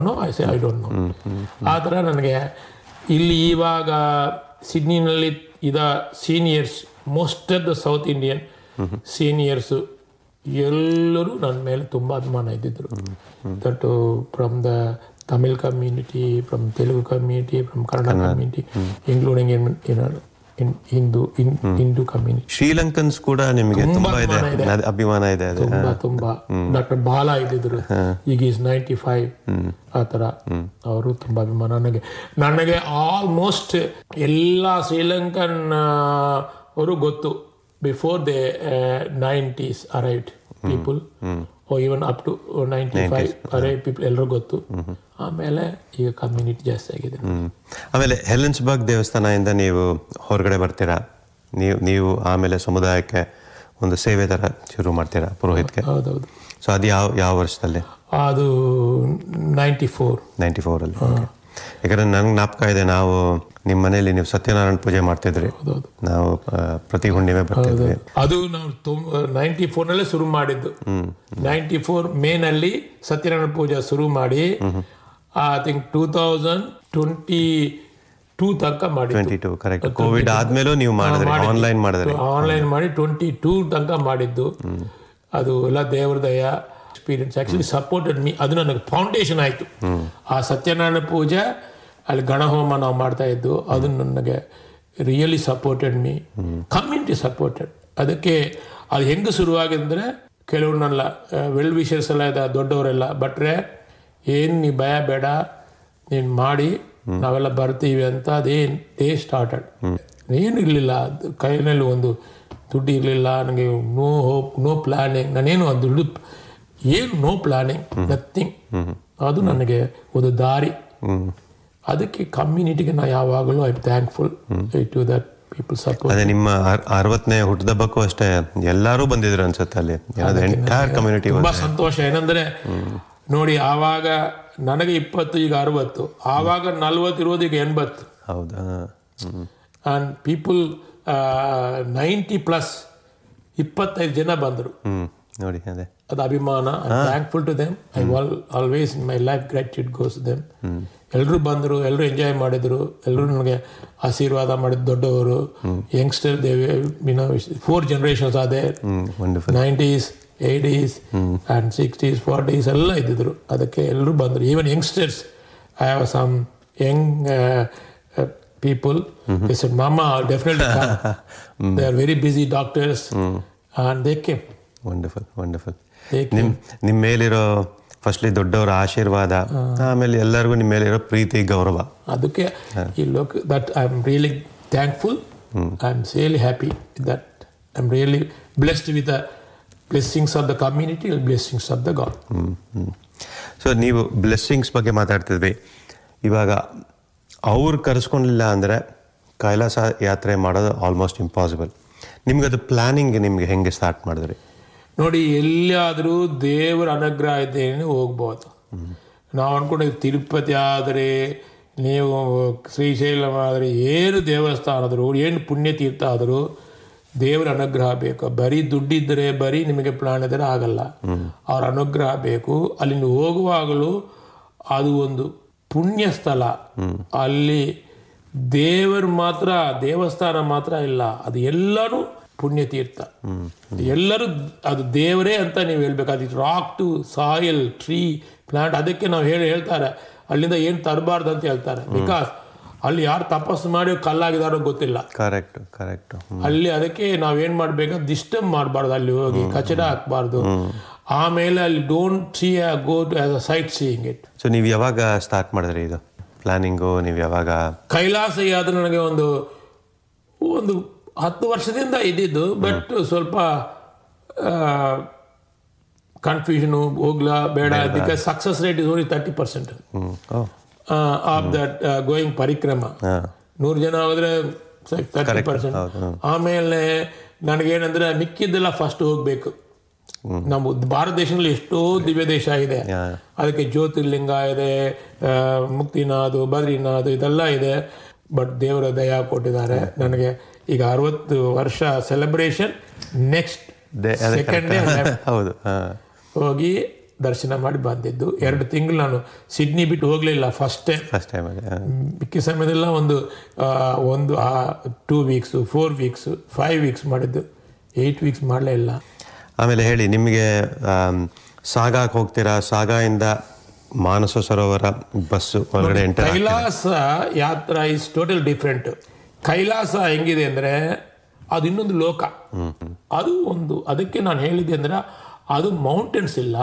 No I say I don't know ಆ ಥರ ನನಗೆ ಇಲ್ಲಿ ಇವಾಗ ಸಿಡ್ನಿನಲ್ಲಿ ಇದ seniors most of the south Indian seniors ಎಲ್ಲರೂ ನನ್ನ ಮೇಲೆ ತುಂಬ ಅಭಿಮಾನ ಇದ್ದಿದ್ರು that from the Tamil community from Telugu community from Kannada community including in Hindu in Hindu community Sri Lankans ಕೂಡ ನಿಮಗೆ ತುಂಬಾ ತುಂಬಾ ಇದೆ ಅಭಿಮಾನ ಇದೆ. ಅದ್- ಅಭಿಮಾನ ಇದೆ ಅದೇ ತುಂಬಾ ತುಂಬಾ ಡಾಕ್ಟರ್ ಬಾಲಾ ಇದ್ದಿದ್ರು ಈಗ ಈಸ್ ನೈಂಟಿ ಫೈವ್ ಆ ಥರ ಅವರು ತುಂಬಾ ಅಭಿಮಾನ ನನಗೆ ನನಗೆ ಆಲ್ಮೋಸ್ಟ್ ಎಲ್ಲ ಶ್ರೀಲಂಕನ್ ಅವರು ಗೊತ್ತು before the nineties arrived people ಓ even up to ninety five arrive people ಎಲ್ಲರೂ ಗೊತ್ತು ಆಮೇಲೆ ಈಗ ಕಮ್ಯುನಿಟಿ ಜಾಸ್ತಿ ಆಗಿದೆ ಹ್ಮ್. ಆಮೇಲೆ ಹೆಲೆನ್ಸ್ಬರ್ಗ್ ದೇವಸ್ಥಾನದಿಂದ ನೀವು ಹೊರಗಡೆ ಬರ್ತೀರಾ ನೀವು ನೀವು ಆಮೇಲೆ ಸಮುದಾಯಕ್ಕೆ ಒಂದು ಸೇವೆ ತರ ಶುರು ಮಾಡ್ತೀರಾ ಪುರೋಹಿತ್ಗೆ ಹೌದೌದು ಸೊ ಅದು ಯಾವ ಯಾವ ವರ್ಷದಲ್ಲಿ ಅದು ನೈಂಟಿ ಫೋರ್ ನೈಂಟಿ ಫೋರಲ್ಲಿ ಯಾಕಂದ್ರೆ ನಂಗೆ ಜ್ಞಾಪಕ ಇದೆ ನಾವು ನಿಮ್ಮ ಮನೆಯಲ್ಲಿ ನೀವು ಸತ್ಯನಾರಾಯಣ ಪೂಜೆ ಮಾಡ್ತಿದ್ರಿ ಹೌದೌದು ನಾವು ಆ, ಪ್ರತಿ ಹುಣ್ಣಿಮೆ ಬರ್ತಿದ್ವಿ ಅದು ನಾವು ನೈಂಟಿ ಫೋರ್ನಲ್ಲೇ ಶುರು ಮಾಡಿದ್ದು ನೈಂಟಿ ಫೋರ್ ಮೇನಲ್ಲಿ ಸತ್ಯನಾರಾಯಣ ಪೂಜೆ ಶುರು ಮಾಡಿ I think two thousand twenty two ತನಕ ಮಾಡಿದ್ದು ಟ್ವೆಂಟಿ ಟು ಕರೆಕ್ಟ್ ಕೋವಿಡ್ ಆದ್ಮೇಲೂ ನೀವು ಮಾಡಿದ್ರಿ ಆನ್ಲೈನ್ ಮಾಡಿದ್ರಿ ಆನ್ಲೈನ್ ಮಾಡಿ ಟ್ವೆಂಟಿ ಟೂ ತನಕ ಮಾಡಿದ್ದು ಅದು ಎಲ್ಲ ದೇವ್ರ ದಯ ಎಕ್ಸ್ಪೀರಿಯನ್ಸ್ ಆಕ್ಚುಲಿ ಸಪೋರ್ಟೆಡ್ ಮೀ ಅದು ನನಗೆ ಫೌಂಡೇಶನ್ ಆಯಿತು ಆ ಸತ್ಯನಾರಾಯಣ ಪೂಜೆ ಅಲ್ಲಿ ಗಣಹೋಮ ನಾವು ಮಾಡ್ತಾ ಇದ್ದು ಅದು ನನಗೆ really supported me community supported ಅದಕ್ಕೆ ಅದು ಹೆಂಗೆ ಶುರುವಾಗಿದ್ರೆ ಕೆಲವ್ರನ್ನೆಲ್ಲ ವೆಲ್ ವಿಷರ್ಸ್ ಎಲ್ಲ ಇದೆ ದೊಡ್ಡವರೆಲ್ಲ ಬಟ್ರೆ ಏನು ನೀ ಭಯ ಬೇಡ ನೀನು ಮಾಡಿ ನಾವೆಲ್ಲ ಬರ್ತೀವಿ ಅಂತ ಅದೇನು ಡೇ ಸ್ಟಾರ್ಟೆಡ್ ಏನು ಇರಲಿಲ್ಲ ಕೈಯಲ್ಲಿ ಒಂದು ದುಡ್ಡು ಇರಲಿಲ್ಲ ನನಗೆ ನೋ ಹೋಪ್ ನೋ ಪ್ಲಾನಿಂಗ್ ನಾನೇನು ಆ ದುಡ್ಡು ಏನು ನೋ ಪ್ಲಾನಿಂಗ್ ನಥಿಂಗ್ ಅದು ನನಗೆ ಒಂದು ದಾರಿ ಅದಕ್ಕೆ ಕಮ್ಯುನಿಟಿಗೆ ನಾ ಯಾವಾಗಲೂ I thankful to that people support ಅದೇ ನಿಮ್ಮ ಅರ್- ಅರವತ್ತನೇ ಹುಟ್ಟದಬ್ಬಕ್ಕೂ ಅಷ್ಟೇ ಎಲ್ಲರೂ ಬಂದಿದ್ರು ಅನ್ಸುತ್ತೆ ಅಲ್ಲಿ ಎಂಟೈರ್ ಕಮ್ಯುನಿಟಿ ತುಂಬಾ ಸಂತೋಷ ಏನಂದ್ರೆ ನೋಡಿ ಆವಾಗ ನನಗೆ ಇಪ್ಪತ್ತು ಈಗ ಅರವತ್ತು ಆವಾಗ ನಲ್ವತ್ತು ಇರೋದು ಈಗ ಎಂಬತ್ತು ಹೌದಾ hmm. And people ninety plus ಇಪ್ಪತ್ತೈದು ಜನ ಬಂದರು ಹ್ಮ್ ನೋಡಿ ಅದೇ ಅದು ಅಭಿಮಾನ thankful to them I all always in my life gratitude goes them ಎಲ್ಲರೂ ಬಂದರು ಎಲ್ಲರೂ ಎಂಜಾಯ್ ಮಾಡಿದರು ಎಲ್ಲರೂ ನನಗೆ ಆಶೀರ್ವಾದ ಮಾಡಿದ ದೊಡ್ಡವರು ಯಂಗ್ಸ್ಟರ್ ದೇವಿ ಬಿನೋ ಫೋರ್ ಜನರೇಷನ್ಸ್ ಅದೇ hmm wonderful nineties eighties and sixties forties ಎಲ್ಲ ಇದ್ದಿದ್ರು ಅದಕ್ಕೆ ಎಲ್ಲರೂ ಬಂದರು even youngsters I have some young people said ಮಾಮ definitely they are very busy doctors and they came wonderful wonderful they ನಿಮ್ ನಿಮ್ ಮೇಲಿರೋ ಫಸ್ಟ್ಲಿ ದೊಡ್ಡವರ ಆಶೀರ್ವಾದ ಆಮೇಲೆ ಎಲ್ಲರಿಗೂ ನಿಮ್ಮ ಮೇಲಿರೋ ಪ್ರೀತಿ ಗೌರವ ಅದಕ್ಕೆ ಈ ಲೋಕ್ that I am really thankful I am really happy that I am really blessed with the blessings of the community blessings of the God so ನೀವು ಬ್ಲೆಸ್ಸಿಂಗ್ಸ್ ಬಗ್ಗೆ ಮಾತಾಡ್ತಿದ್ವಿ ಇವಾಗ ಅವ್ರು ಕರೆಸ್ಕೊಂಡಿಲ್ಲ ಅಂದರೆ ಕೈಲಾಸ ಯಾತ್ರೆ ಮಾಡೋದು ಆಲ್ಮೋಸ್ಟ್ ಇಂಪಾಸಿಬಲ್ ನಿಮ್ಗೆ ಅದು ಪ್ಲಾನಿಂಗ್ ನಿಮ್ಗೆ ಹೆಂಗೆ ಸ್ಟಾರ್ಟ್ ಮಾಡಿದ್ರಿ ನೋಡಿ ಎಲ್ಲಿಯಾದರೂ ದೇವರ ಅನುಗ್ರಹ ಇದ್ದೇನೆ ಹೋಗ್ಬೋದು ನಾವು ಅನ್ಕೊಂಡಿದ್ವಿ ತಿರುಪತಿ ಆದರೆ ನೀವು ಶ್ರೀಶೈಲಂ ಆದರೆ ಏನು ದೇವಸ್ಥಾನದ್ರು ಏನು ಪುಣ್ಯತೀರ್ಥ ಆದರೂ ದೇವರ ಅನುಗ್ರಹ ಬೇಕು ಬರೀ ದುಡ್ಡಿದ್ದರೆ ಬರೀ ನಿಮಗೆ ಪ್ಲಾನ್ ಇದ್ದರೆ ಆಗಲ್ಲ ಅವ್ರ ಅನುಗ್ರಹ ಬೇಕು ಅಲ್ಲಿ ನೀವು ಹೋಗುವಾಗಲೂ ಅದು ಒಂದು ಪುಣ್ಯ ಸ್ಥಳ ಅಲ್ಲಿ ದೇವರು ಮಾತ್ರ ದೇವಸ್ಥಾನ ಮಾತ್ರ ಇಲ್ಲ ಅದು ಎಲ್ಲರೂ ಪುಣ್ಯತೀರ್ಥ ಎಲ್ಲರೂ ಅದು ದೇವರೇ ಅಂತ ನೀವು ಹೇಳ್ಬೇಕು ಅದು rock to soil tree plant ಅದಕ್ಕೆ ನಾವು ಹೇಳಿ ಹೇಳ್ತಾರೆ ಅಲ್ಲಿಂದ ಏನು ತರಬಾರ್ದು ಅಂತ ಹೇಳ್ತಾರೆ ಬಿಕಾಸ್ ಅಲ್ಲಿ ಯಾರು ತಪಸ್ಸು ಮಾಡಿ ಕಲ್ಲಾಗಿದಾರೋ ಗೊತ್ತಿಲ್ಲ ಕರೆಕ್ಟ್ ಕರೆಕ್ಟ್ ಅಲ್ಲಿ ಅದಕ್ಕೆ ನಾವೇನ್ ಮಾಡ್ಬೇಕು ಡಿಸ್ಟರ್ಬ್ ಮಾಡಬಾರ್ದು ಅಲ್ಲಿ ಹೋಗಿ ಕಚಡ ಹಾಕ್ಬಾರ್ದು ಆಮೇಲೆ ಅಲ್ಲಿ don't see go to as a site seeing it so ನೀವು ಯಾವಾಗ ಸ್ಟಾರ್ಟ್ ಮಾಡಿದ್ರಿ ಇದು ಪ್ಲಾನಿಂಗು ನೀವು ಯಾವಾಗ ಕೈಲಾಸ ಯಾತ್ರೆ ನನಗೆ ಒಂದು ಒಂದು ಹತ್ತು ವರ್ಷದಿಂದ ಇದ್ದಿದ್ದು ಬಟ್ ಸ್ವಲ್ಪ ಕನ್ಫ್ಯೂಷನು ಹೋಗ್ಲಾ ಬೇಡ because success rate is only thirty percent ಹ್ಞೂ ಓ ಆಫ್ ದಟ್ ಗೋಯಿಂಗ್ ಪರಿಕ್ರಮ ಹಾಂ ನೂರು ಜನ ಹೋದ್ರೆ ತರ್ಟಿ ಪರ್ಸೆಂಟ್ ಆಮೇಲೆ ನನಗೇನಂದ್ರೆ ಮಿಕ್ಕಿದ್ದೆಲ್ಲ ಫಸ್ಟ್ ಹೋಗ್ಬೇಕು ನಮ್ಮ ಭಾರತ ದೇಶದಲ್ಲಿ ಎಷ್ಟೋ ದಿವ್ಯ ದೇಶ ಇದೆ Yeah. ಅದಕ್ಕೆ ಜ್ಯೋತಿರ್ಲಿಂಗ ಇದೆ ಆ, ಮುಕ್ತಿನಾಥ್ ಬದ್ರಿನಾಥ್ ಇದೆಲ್ಲ ಇದೆ ಬಟ್ ದೇವರ ದಯ ಕೊಟ್ಟಿದ್ದಾರೆ ನನಗೆ ಈಗ ಅರವತ್ತು ವರ್ಷ ಸೆಲೆಬ್ರೇಷನ್ ನೆಕ್ಸ್ಟ್ ದೇ- ಅದೇ ಸೆಕೆಂಡ್ ಡೇ ಹೌದು ಹಾಂ ಹೋಗಿ ದರ್ಶನ ಮಾಡಿ ಬಂದಿದ್ದು ಎರಡು ತಿಂಗಳು ನಾನು ಸಿಡ್ನಿ ಬಿಟ್ಟು ಹೋಗಲಿಲ್ಲ ಫಸ್ಟ್ ಟೈಮ್ ಫಸ್ಟ್ ಟೈಮ್ ಅಲ್ಲಿ ಆ. ಮಿಕ್ಕ ಸಮಯದೆಲ್ಲ ಒಂದು ಆ, ಒಂದು two weeks four weeks five weeks ಮಾಡಿದ್ದು ಏಯ್ಟ್ ವೀಕ್ಸ್ ಮಾಡಲೇ ಇಲ್ಲ ಆಮೇಲೆ ಹೇಳಿ ನಿಮಗೆ ಆಮ್, ಸಾಗಾಕ್ ಹೋಗ್ತೀರಾ ಸಾಗಾಯಿಂದ ಮಾನಸ ಸರೋವರ ಬಸ್ಸು ಒಳಗಡೆ ಎಂಟರ್ ಕೈಲಾಸ ಯಾತ್ರ ಇಸ್ ಟೋಟಲ್ ಡಿಫ್ರೆಂಟ್ ಕೈಲಾಸ ಹೆಂಗಿದೆ ಅಂದರೆ ಅದು ಇನ್ನೊಂದು ಲೋಕ ಅದು ಒಂದು ಅದಕ್ಕೆ ನಾನು ಹೇಳಿದ್ದೆ ಅಂದ್ರೆ ಅದು ಮೌಂಟೇನ್ಸ್ ಇಲ್ಲ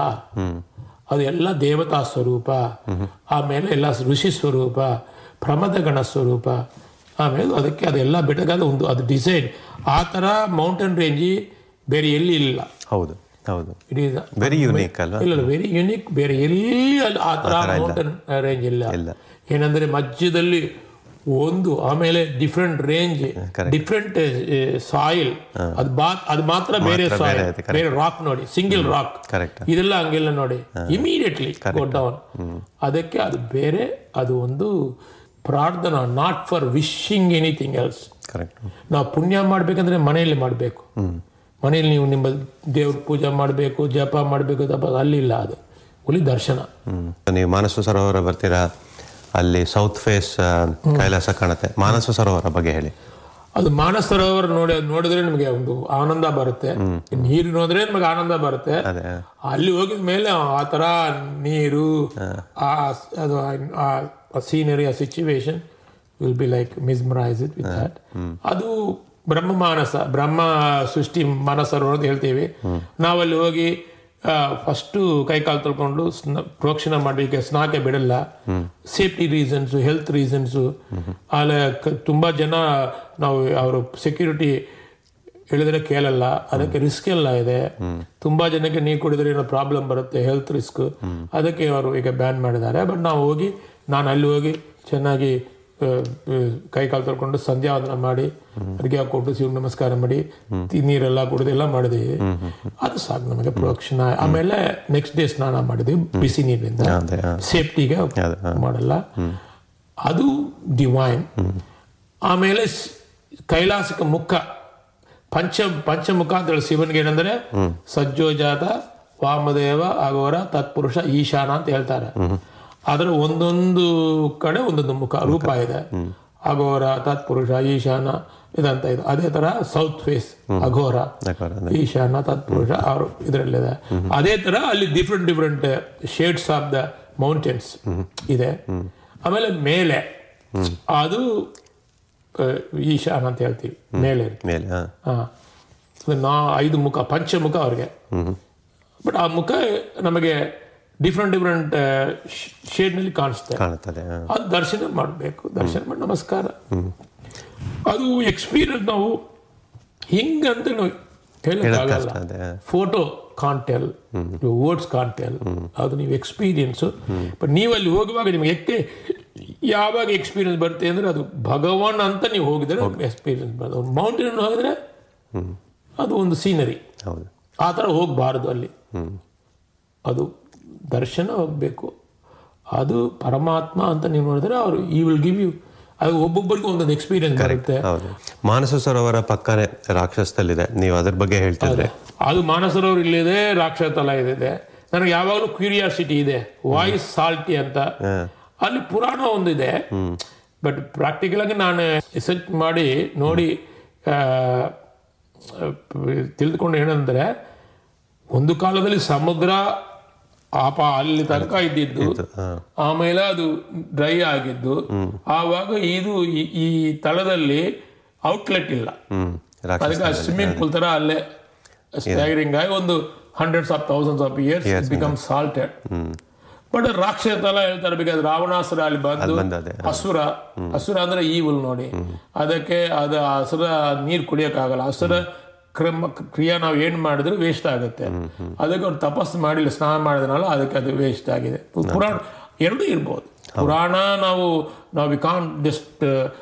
ಅದು ಎಲ್ಲ ದೇವತಾ ಸ್ವರೂಪ ಆಮೇಲೆ ಎಲ್ಲ ಋಷಿ ಸ್ವರೂಪ ಪ್ರಮದಗಣ ಸ್ವರೂಪ ಆಮೇಲೆ ಅದಕ್ಕೆ ಅದೆಲ್ಲ ಬೆಟ್ಟಗಾದ ಒಂದು ಅದು ಡಿಸೈನ್ ಆ ಥರ ಮೌಂಟೇನ್ ರೇಂಜಿ ಬೇರೆ ಎಲ್ಲಿ ಇಲ್ಲ ಹೌದು ಹೌದು ಇಟ್ ಈಸ್ ವೆರಿ ಯುನೀಕ್ ಅಲ್ಲ ಇಲ್ಲ ವೆರಿ ಯುನಿಕ್ ಬೇರೆ ಎಲ್ಲಿ ಅಲ್ಲಿ ಆ ಥರ ಮೌಂಟೇನ್ ರೇಂಜ್ ಇಲ್ಲ ಇಲ್ಲ. ಏನಂದ್ರೆ ಮಧ್ಯದಲ್ಲಿ ಒಂದು ಆಮೇಲೆ ಡಿಫ್ರೆಂಟ್ ರೇಂಜ್ ಡಿಫ್ರೆಂಟ್ ಸಾಯಿಲ್ ಅದು ಬಾ ಅದು ಮಾತ್ರ ಬೇರೆ ಸಾಯಿಲ್ ಇದೆ, ಬೇರೆ ರಾಕ್ ನೋಡಿ ಸಿಂಗಲ್ ರಾಕ್ ಕರೆಕ್ಟ್ ಇದೆಲ್ಲ ಹಂಗೆಲ್ಲ ನೋಡಿ ಇಮಿಡಿಯೇಟ್ಲಿ ಗೋ ಡೌನ್ ಅದಕ್ಕೆ ಅದು ಬೇರೆ ಅದು ಒಂದು ಪ್ರಾರ್ಥನಾ not for wishing anything else correct ನಾವು ಪುಣ್ಯ ಮಾಡ್ಬೇಕಂದ್ರೆ ಮನೆಯಲ್ಲಿ ಮಾಡಬೇಕು ಮನೆಯಲ್ಲಿ ನೀವು ನಿಮ್ಮ ದೇವ್ರ ಪೂಜೆ ಮಾಡಬೇಕು ಜಪ ಮಾಡಬೇಕು ತಪ ಅಲ್ಲಿಲ್ಲ ಅದು ಹುಲಿ ದರ್ಶನ ನೀವು ಮಾನಸ ಸರೋವರ ಬರ್ತೀರಾ ಅಲ್ಲಿ ಸೌತ್ ಫೇಸ್ ಕೈಲಾಸ ಕಾಣುತ್ತೆ ಮಾನಸ ಸರೋವರ ಬಗ್ಗೆ ಹೇಳಿ ಅದು ಮಾನಸ ಸರೋವರ ನೋಡಿ ನೋಡಿದ್ರೆ ನಿಮಗೆ ಒಂದು ಆನಂದ ಬರುತ್ತೆ ನೀರು ನೋಡಿದ್ರೆ ನಿಮಗೆ ಆನಂದ ಬರುತ್ತೆ ಅದೇ ಅಲ್ಲಿ ಹೋಗಿದ ಮೇಲೆ ಆ ಥರ ನೀರು ಆ ಅದು ಆ ಸೀನರಿ ಆ situation will be like mesmerise it with that ಅದು ಬ್ರಹ್ಮ ಮಾನಸ ಬ್ರಹ್ಮ ಸೃಷ್ಟಿ ಮಾನಸರು ಅಂತ ಹೇಳ್ತೀವಿ ನಾವಲ್ಲಿ ಹೋಗಿ ಫಸ್ಟು ಕೈಕಾಲು ತೊಳ್ಕೊಂಡು ಸ್ನ ಪ್ರೋಕ್ಷಣೆ ಮಾಡಲಿಕ್ಕೆ ಸ್ನಾಕೆ ಬಿಡಲ್ಲ ಸೇಫ್ಟಿ ರೀಸನ್ಸು ಹೆಲ್ತ್ ರೀಸನ್ಸು ಆಮೇಲೆ ಕ- ತುಂಬಾ ಜನ ನಾವು ಅವರು ಸೆಕ್ಯೂರಿಟಿ ಹೇಳಿದ್ರೆ ಕೇಳಲ್ಲ ಅದಕ್ಕೆ ರಿಸ್ಕ್ ಎಲ್ಲ ಇದೆ ತುಂಬಾ ಜನಕ್ಕೆ ನೀರು ಕುಡಿದ್ರೆ ಏನೋ ಪ್ರಾಬ್ಲಮ್ ಬರುತ್ತೆ ಹೆಲ್ತ್ ರಿಸ್ಕ್ ಅದಕ್ಕೆ ಅವರು ಈಗ ಬ್ಯಾನ್ ಮಾಡಿದ್ದಾರೆ ಬಟ್ ನಾವು ಹೋಗಿ ನಾನು ಅಲ್ಲಿ ಹೋಗಿ ಚೆನ್ನಾಗಿ ಆ, ಆ, ಕೈ ಕಾಲು ತೊಳ್ಕೊಂಡು ಸಂಧ್ಯಾ ವಂದನ ಮಾಡಿ ಅಡುಗೆ ಹಾಕೊಟ್ಟು ಶಿವ ನಮಸ್ಕಾರ ಮಾಡಿ ತಿ- ನೀರೆಲ್ಲ ಕುಡಿದು ಎಲ್ಲ ಮಾಡಿದ್ವಿ ಅದು ಸಾಕು ನಮಗೆ ಪ್ರೋಕ್ಷಣ ಆಮೇಲೆ ನೆಕ್ಸ್ಟ್ ಡೇ ಸ್ನಾನ ಮಾಡಿದ್ವಿ ಬಿಸಿ ನೀರಿನಿಂದ ಅದೇ ಆ. ಸೇಫ್ಟಿಗೆ ಮಾಡಲ್ಲ ಅದು ಡಿವೈನ್ ಆಮೇಲೆ ಸ್- ಕೈಲಾಸಕ್ಕೆ ಮುಖ ಪಂಚ ಪಂಚಮುಖ ಅಂತ ಹೇಳಿ ಶಿವನಿಗೆ ಏನಂದ್ರೆ ಸಜ್ಜೋಜಾತ ವಾಮದೇವ ಅಗೋರ ತತ್ಪುರುಷ ಈಶಾನ ಅಂತ ಹೇಳ್ತಾರೆ ಅದರ ಒಂದೊಂದು ಕಡೆ ಒಂದೊಂದು ಮುಖ ರೂಪ ಇದೆ ಅಘೋರ ತತ್ಪುರುಷ ಈಶಾನ ಇದಂತ ಇದೆ ಅದೇ ತರ ಸೌತ್ ಫೇಸ್ ಅಘೋರ d'accord, ಈಶಾನ ತತ್ಪುರುಷ ಅವರು ಇದರಲ್ಲಿದೆ ಅದೇ ತರ ಅಲ್ಲಿ different different shades of the mountains ಇದೆ ಆಮೇಲೆ ಮೇಲೆ ಅದು ಆ, ಈಶಾನ ಅಂತ ಹೇಳ್ತೀವಿ ಮೇಲೆ ಇರುತ್ತೆ. ಮೇಲೆ ಹಾ ಹಾ ಅದು ನಾ ಐದು ಮುಖ ಪಂಚಮುಖ ಅವ್ರಿಗೆ ಬಟ್ ಆ ಮುಖ ನಮಗೆ ಡಿಫ್ರೆಂಟ್ ಡಿಫ್ರೆಂಟ್ ಶೇಡ್ನಲ್ಲಿ ಕಾಣಿಸುತ್ತೆ ಕಾಣುತ್ತದೆ ಹಾ. ಅದು ದರ್ಶನ ಮಾಡಬೇಕು ದರ್ಶನ ಮಾಡಿ ನಮಸ್ಕಾರ ಅದು ಎಕ್ಸ್ಪೀರಿಯನ್ಸ್ ನಾವು ಹಿಂಗಂತ ನಾವು ಹೇಳಕ್ಕಾಗಲ್ಲ ಕಷ್ಟ ಅದೇ ಫೋಟೋ ಕಾಂಟೆಲ್ ವರ್ಡ್ಸ್ ಕಾಂಟೆಲ್ ಅದು ನೀವು ಎಕ್ಸ್ಪೀರಿಯನ್ಸು ಬಟ್ ನೀವು ಅಲ್ಲಿ ಹೋಗುವಾಗ ನಿಮ್ಗೆ ಎಕ್ಕೆ ಯಾವಾಗ ಎಕ್ಸ್ಪೀರಿಯನ್ಸ್ ಬರುತ್ತೆ ಅಂದ್ರೆ ಅದು ಭಗವಾನ್ ಅಂತ ನೀವು ಹೋಗಿದ್ರೆ ಎಕ್ಸ್ಪೀರಿಯನ್ಸ್ ಬರುತ್ತೆ ಮೌಂಟೇನ್ ಹೋಗಿದ್ರೆ ಅದು ಒಂದು ಸೀನರಿ ಹೌದು ಆ ಥರ ಹೋಗಬಾರ್ದು ಅಲ್ಲಿ ಅದು ದರ್ಶನ ಹೋಗಬೇಕು ಅದು ಪರಮಾತ್ಮ ಅಂತ ನೀವು ನೋಡಿದ್ರೆ ಅವರು ಈ ವಿಲ್ ಗಿವ್ ಯು ಅದು ಒಬ್ಬೊಬ್ಬರಿಗೂ ಒಂದೊಂದು ಎಕ್ಸ್ಪೀರಿಯನ್ಸ್ ಬರುತ್ತೆ ಹೌದು ಮಾನಸ ಸರೋವರ ಪಕ್ಕನೇ ರಾಕ್ಷಸದಲ್ಲಿದೆ ನೀವು ಅದ್ರ ಬಗ್ಗೆ ಹೇಳ್ತಿದ್ರೆ ಅದು ಮಾನಸರೋವರ್ ಇಲ್ಲಿದೆ ರಾಕ್ಷತಲ ಇದೆ ನನಗೆ ಯಾವಾಗಲೂ ಕ್ಯೂರಿಯಾಸಿಟಿ ಇದೆ ವಾಯ್ಸ್ ಸಾಲ್ಟಿ ಅಂತ ಅಲ್ಲಿ ಪುರಾಣ ಒಂದಿದೆ ಬಟ್ ಪ್ರಾಕ್ಟಿಕಲ್ ಆಗಿ ನಾನು ರಿಸರ್ಚ್ ಮಾಡಿ ನೋಡಿ ಆ, ತಿಳಿದುಕೊಂಡು ಏನಂದ್ರೆ ಒಂದು ಕಾಲದಲ್ಲಿ ಸಮುದ್ರ ಆಪ ಅಲ್ಲಿ ತನಕ ಇದ್ದಿದ್ದು ಆಮೇಲೆ ಅದು ಡ್ರೈ ಆಗಿದ್ದು ಆವಾಗ ಇದು ಈ- ಈ ತಳದಲ್ಲಿ ಔಟ್ಲೆಟ್ ಇಲ್ಲ ಹ್ಮ್ ರಾಕ್ಷಸ ಅದಕ್ಕೆ ಸ್ವಿಮ್ಮಿಂಗ್ ಪೂಲ್ ತರ ಅಲ್ಲೇ ಸ್ಟ್ಯಾಗರಿಂಗ್ ಆಗಿ ಒಂದು hundreds of thousands of years become salted but ರಾಕ್ಷಸ ಎಲ್ಲ ಹೇಳ್ತಾರೆ ಬೇಕಾದ್ರೆ ರಾವಣಾಸುರ ಅಲ್ಲಿ ಬಂದು ಬಂದು ಅದೇ ಅಸುರ ಅಸುರ ಅಂದ್ರೆ ಈವಲ್ ನೋಡಿ ಅದಕ್ಕೆ ಅದು ಅಸುರ ನೀರ್ ಕುಡಿಯಕ್ಕಾಗಲ್ಲ ಅಸುರ ಕ್ರಮ ಕ್ರಿಯೆ ನಾವು ಏನ್ ಮಾಡಿದ್ರೆ ವೇಸ್ಟ್ ಆಗುತ್ತೆ ಅದಕ್ಕೆ ಅವ್ರು ತಪಸ್ಸು ಮಾಡಿಲ್ಲ ಸ್ನಾನ ಮಾಡಿದ್ನಲ್ಲ ಅದಕ್ಕೆ ಅದು ವೇಸ್ಟ್ ಆಗಿದೆ ಪುರಾಣ ಎರಡೂ ಇರ್ಬೋದು ಪುರಾಣ ನಾವು ನಾವು ವಿ ಕಾಂಟ್ ಜಸ್ಟ್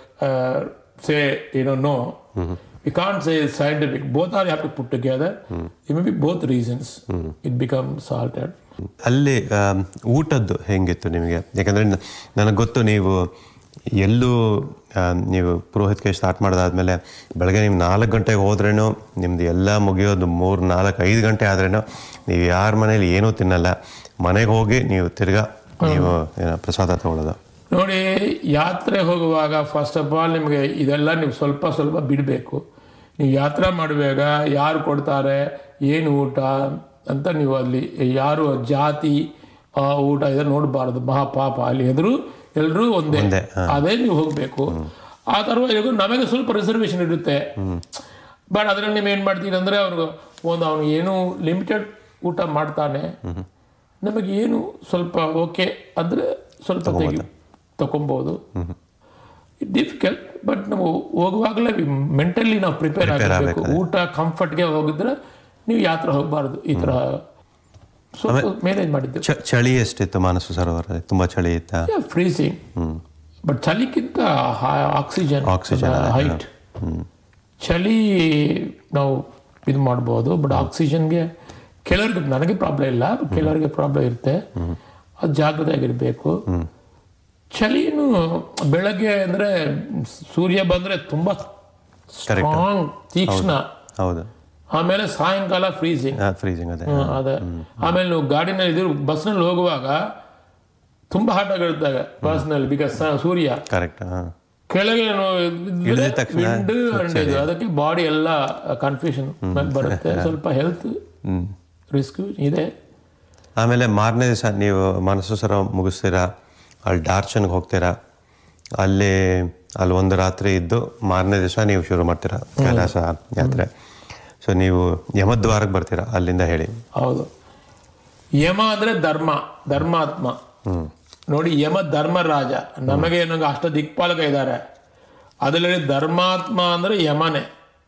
ಸೇ ಏನೋ no we can't say scientific both are have to put together it may be both reasons it become salted ಅಲ್ಲಿ ಆಮ್, ಊಟದ್ದು ಹೆಂಗಿತ್ತು ನಿಮಗೆ ಯಾಕಂದ್ರೆ ನ- ನನಗೆ ಗೊತ್ತು ನೀವು ಎಲ್ಲೂ ಆಮ್, ನೀವು ಪುರೋಹಿತ್ಗೆ ಸ್ಟಾರ್ಟ್ ಮಾಡೋದಾದ್ಮೇಲೆ ಬೆಳಗ್ಗೆ ನೀವು ನಾಲ್ಕು ಗಂಟೆಗೆ ಹೋದ್ರೇನು ನಿಮ್ದು ಎಲ್ಲ ಮುಗಿಯೋದು ಮೂರು ನಾಲ್ಕು ಐದು ಗಂಟೆ ಆದ್ರೇನು ನೀವು ಯಾರ ಮನೇಲಿ ಏನೂ ತಿನ್ನಲ್ಲ ಮನೆಗೆ ಹೋಗಿ ನೀವು ತಿರ್ಗಾ ನೀವು ಏನೋ ಪ್ರಸಾದ ತಗೊಳ್ಳೋದು ನೋಡಿ ಯಾತ್ರೆ ಹೋಗುವಾಗ ಫಸ್ಟ್ ಆಫ್ ಆಲ್ ನಿಮಗೆ ಇದೆಲ್ಲ ನೀವು ಸ್ವಲ್ಪ ಸ್ವಲ್ಪ ಬಿಡಬೇಕು ನೀವು ಯಾತ್ರೆ ಮಾಡುವಾಗ ಯಾರು ಕೊಡ್ತಾರೆ ಏನು ಊಟ ಅಂತ ನೀವು ಅಲ್ಲಿ ಯಾರು ಜಾತಿ ಆ, ಊಟ ಇದೆ ನೋಡಬಾರ್ದು ಮಹಾಪಾಪ ಅಲ್ಲಿ ಎದುರು ಎಲ್ಲರೂ ಒಂದೇ ಒಂದೇ, ಅದೇ ನೀವು ಹೋಗಬೇಕು ಆ ತರವಾಗಿ ನಮಗೆ ಸ್ವಲ್ಪ ರಿಸರ್ವೇಶನ್ ಇರುತ್ತೆ ಬಟ್ ಅದ್ರಲ್ಲಿ ನೀವು ಏನು ಮಾಡ್ತೀರಿ ಅಂದರೆ ಅವ್ರಿಗೆ ಒಂದು ಅವನು ಏನು ಲಿಮಿಟೆಡ್ ಊಟ ಮಾಡ್ತಾನೆ ನಮಗೆ ಏನು ಸ್ವಲ್ಪ ಓಕೆ ಅಂದರೆ ಸ್ವಲ್ಪ ತೆಗಿ ತಗೊಬೋದು ಡಿಫಿಕಲ್ಟ್ ಬಟ್ ನಾವು ಹೋಗುವಾಗಲೇ ಮೆಂಟಲಿ ನಾವು ಪ್ರಿಪೇರ್ ಆಗಬೇಕು ಊಟ ಕಂಫರ್ಟ್ಗೆ ಹೋಗಿದ್ರೆ ನೀವು ಯಾತ್ರೆ ಹೋಗಬಾರ್ದು ಈ ಥರ ಸ್ವಲ್ಪ ಮ್ಯಾನೇಜ್ ಮಾಡಿದ್ದೆ ಚ- ಚಳಿ ಎಷ್ಟಿತ್ತು ಮಾನಸ ಸರೋವರ ತುಂಬಾ ಚಳಿ ಇತ್ತಾ ಫ್ರೀಸಿಂಗ್ ಬಟ್ ಚಳಿಗಿಂತ ಆಕ್ಸಿಜನ್ Oxygen, ಹೈಟ್ ಚಳಿ ನಾವು ಇದು ಮಾಡ್ಬೋದು ಬಟ್ ಆಕ್ಸಿಜನ್ಗೆ ಕೆಲವ್ರಿಗೆ ನನಗೆ ಪ್ರಾಬ್ಲಮ್ ಇಲ್ಲ but ಕೆಲವರಿಗೆ ಪ್ರಾಬ್ಲಮ್ ಇರುತ್ತೆ ಅದು ಜಾಗ್ರತೆಯಾಗಿರ್ಬೇಕು ಚಳಿನೂ ಬೆಳಗ್ಗೆ ಅಂದ್ರೆ ಸೂರ್ಯ ಬಂದ್ರೆ ತುಂಬಾ ಸ್ಟ್ರಾಂಗ್ ತೀಕ್ಷ್ಣ ಹೌದು ಆಮೇಲೆ ಸಾಯಂಕಾಲ ಫ್ರೀಸಿಂಗ್ ಫ್ರೀಸಿಂಗ್ ಅದೇ ಅದೇ ಆಮೇಲೆ ನೀವು ಗಾಡಿನಲ್ಲಿ ಇದ್ರು ಬಸ್ನಲ್ಲಿ ಹೋಗುವಾಗ ತುಂಬಾ ಹಾಟ್ ಆಗಿರುತ್ತಾಗ ಬಸ್ನಲ್ಲಿ ಬಿಕಾಸ್ ಸೂರ್ಯ ಕರೆಕ್ಟ್ ಹಾಂ ಕೆಳಗೆ ಇಳಿದ ತಕ್ಷಣ ವಿಂಡ್ ಅಂಡ್ ಇದು ಅದಕ್ಕೆ ಬಾಡಿ ಎಲ್ಲ ಕನ್ಫ್ಯೂಷನ್ ಬರುತ್ತೆ ಸ್ವಲ್ಪ ಹೆಲ್ತ್ ರಿಸ್ಕ್ ಇದೆ ಆಮೇಲೆ ಮಾರನೇ ದಿವಸ ನೀವು ಮಾನಸ ಸರೋವರ ಮುಗಿಸ್ತೀರಾ ಅಲ್ಲಿ ಡಾರ್ಚನ್ಗೆ ಹೋಗ್ತೀರಾ ಅಲ್ಲಿ ಅಲ್ಲಿ ಒಂದು ರಾತ್ರಿ ಇದ್ದು ಮಾರನೇ ದಿವಸ ನೀವು ಶುರು ಮಾಡ್ತೀರಾ ಕೈಲಾಸ ಯಾತ್ರೆ ಸೊ ನೀವು ಯಮದ್ವಾರಕ್ಕೆ ಬರ್ತೀರಾ ಅಲ್ಲಿಂದ ಹೇಳಿ ಹೌದು ಯಮ ಅಂದ್ರೆ ಧರ್ಮ ಧರ್ಮಾತ್ಮ ನೋಡಿ ಯಮ ಧರ್ಮರಾಜ ನಮಗೆ ನಂಗೆ ಅಷ್ಟ ದಿಕ್ಪಾಲಕ ಇದ್ದಾರೆ ಅದರಲ್ಲಿ ಧರ್ಮಾತ್ಮ ಅಂದ್ರೆ ಯಮನೆ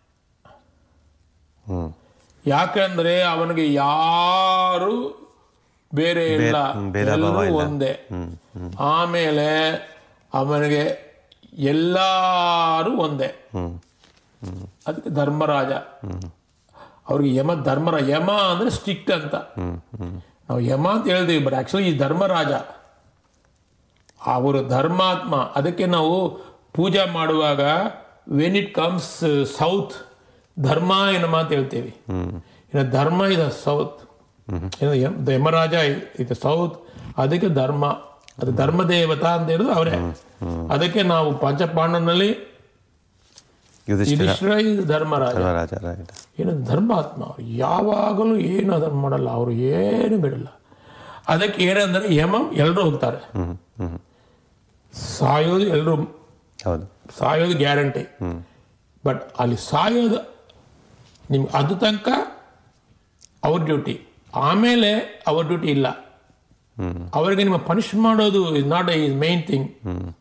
ಹ್ಮ್ ಯಾಕಂದ್ರೆ ಅವನಿಗೆ ಯಾರು ಬೇರೆ ಇಲ್ಲ ಹ್ಮ್, ಭೇದ ಭಾವ ಎಲ್ಲರೂ ಇಲ್ಲ. ಒಂದೇ ಆಮೇಲೆ ಅವನಿಗೆ ಎಲ್ಲಾರು ಒಂದೇ ಅದಕ್ಕೆ ಧರ್ಮರಾಜ ಅವ್ರಿಗೆ ಯಮ ಧರ್ಮರ ಯಮ ಅಂದ್ರೆ ಸ್ಟ್ರಿಕ್ಟ್ ಅಂತ ನಾವು ಯಮ ಅಂತ ಹೇಳ್ತೀವಿ ಬಟ್ ಆಕ್ಚುಲಿ ಈ ಧರ್ಮರಾಜ ಅವರು ಧರ್ಮಾತ್ಮ ಅದಕ್ಕೆ ನಾವು ಪೂಜೆ ಮಾಡುವಾಗ ವೆನ್ ಇಟ್ ಕಮ್ಸ್ ಸೌತ್ ಧರ್ಮ ಏನಮ್ಮ ಅಂತ ಹೇಳ್ತೀವಿ ಇನ್ನು ಧರ್ಮ ಇದೆ ಸೌತ್ ಯಮರಾಜ ಇದು ಸೌತ್ ಅದಕ್ಕೆ ಧರ್ಮ ಅದು ಧರ್ಮ ದೇವತಾ ಅಂತ ಹೇಳಿದ್ರು ಅವರೇ ಅದಕ್ಕೆ ನಾವು ಪಂಚಪಾಂಡವನಲ್ಲಿ ಯುಧಿಷ್ಠಿರ ಯುಧಿಷ್ಠಿರ ಇದು ಧರ್ಮರಾಜ ರಾಜ right. ಏನು ಧರ್ಮಾತ್ಮ ಅವ್ರು ಯಾವಾಗಲೂ ಏನು ಅದನ್ನು ಮಾಡಲ್ಲ ಅವರು ಏನು ಬಿಡಲ್ಲ ಅದಕ್ಕೆ ಏನಂದ್ರೆ ಯಮಂ ಎಲ್ಲರೂ ಹೋಗ್ತಾರೆ ಹ್ಮ್ ಹ್ಮ್ ಸಾಯೋದು ಎಲ್ಲರೂ ಹೌದು ಸಾಯೋದು ಗ್ಯಾರಂಟಿ ಬಟ್ ಅಲ್ಲಿ ಸಾಯೋದು ನಿಮ್ಗೆ ಅದು ತನಕ ಅವ್ರ ಡ್ಯೂಟಿ ಆಮೇಲೆ ಅವ್ರ ಡ್ಯೂಟಿ ಇಲ್ಲ ಅವರಿಗೆ ನಿಮ್ಮ ಪನಿಷ್ ಮಾಡೋದು is not is main thing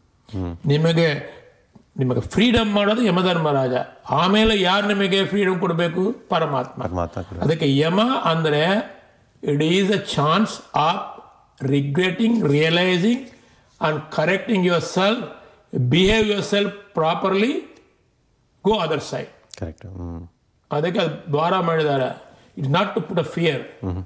ನಿಮಗೆ ನಿಮಗೆ ಫ್ರೀಡಮ್ ಮಾಡೋದು ಯಮಧರ್ಮರಾಜ ಆಮೇಲೆ ಯಾರು ನಿಮಗೆ ಫ್ರೀಡಮ್ ಕೊಡಬೇಕು ಪರಮಾತ್ಮ ಪರಮಾತ್ಮ ಕೂಡ ಅದಕ್ಕೆ ಯಮ ಅಂದ್ರೆ it is a chance of regretting realising and correcting yourself behave yourself properly go other side correct hmm ಅದಕ್ಕೆ ಅದು ದ್ವಾರ ಮಾಡಿದ್ದಾರೆ it not to put a fear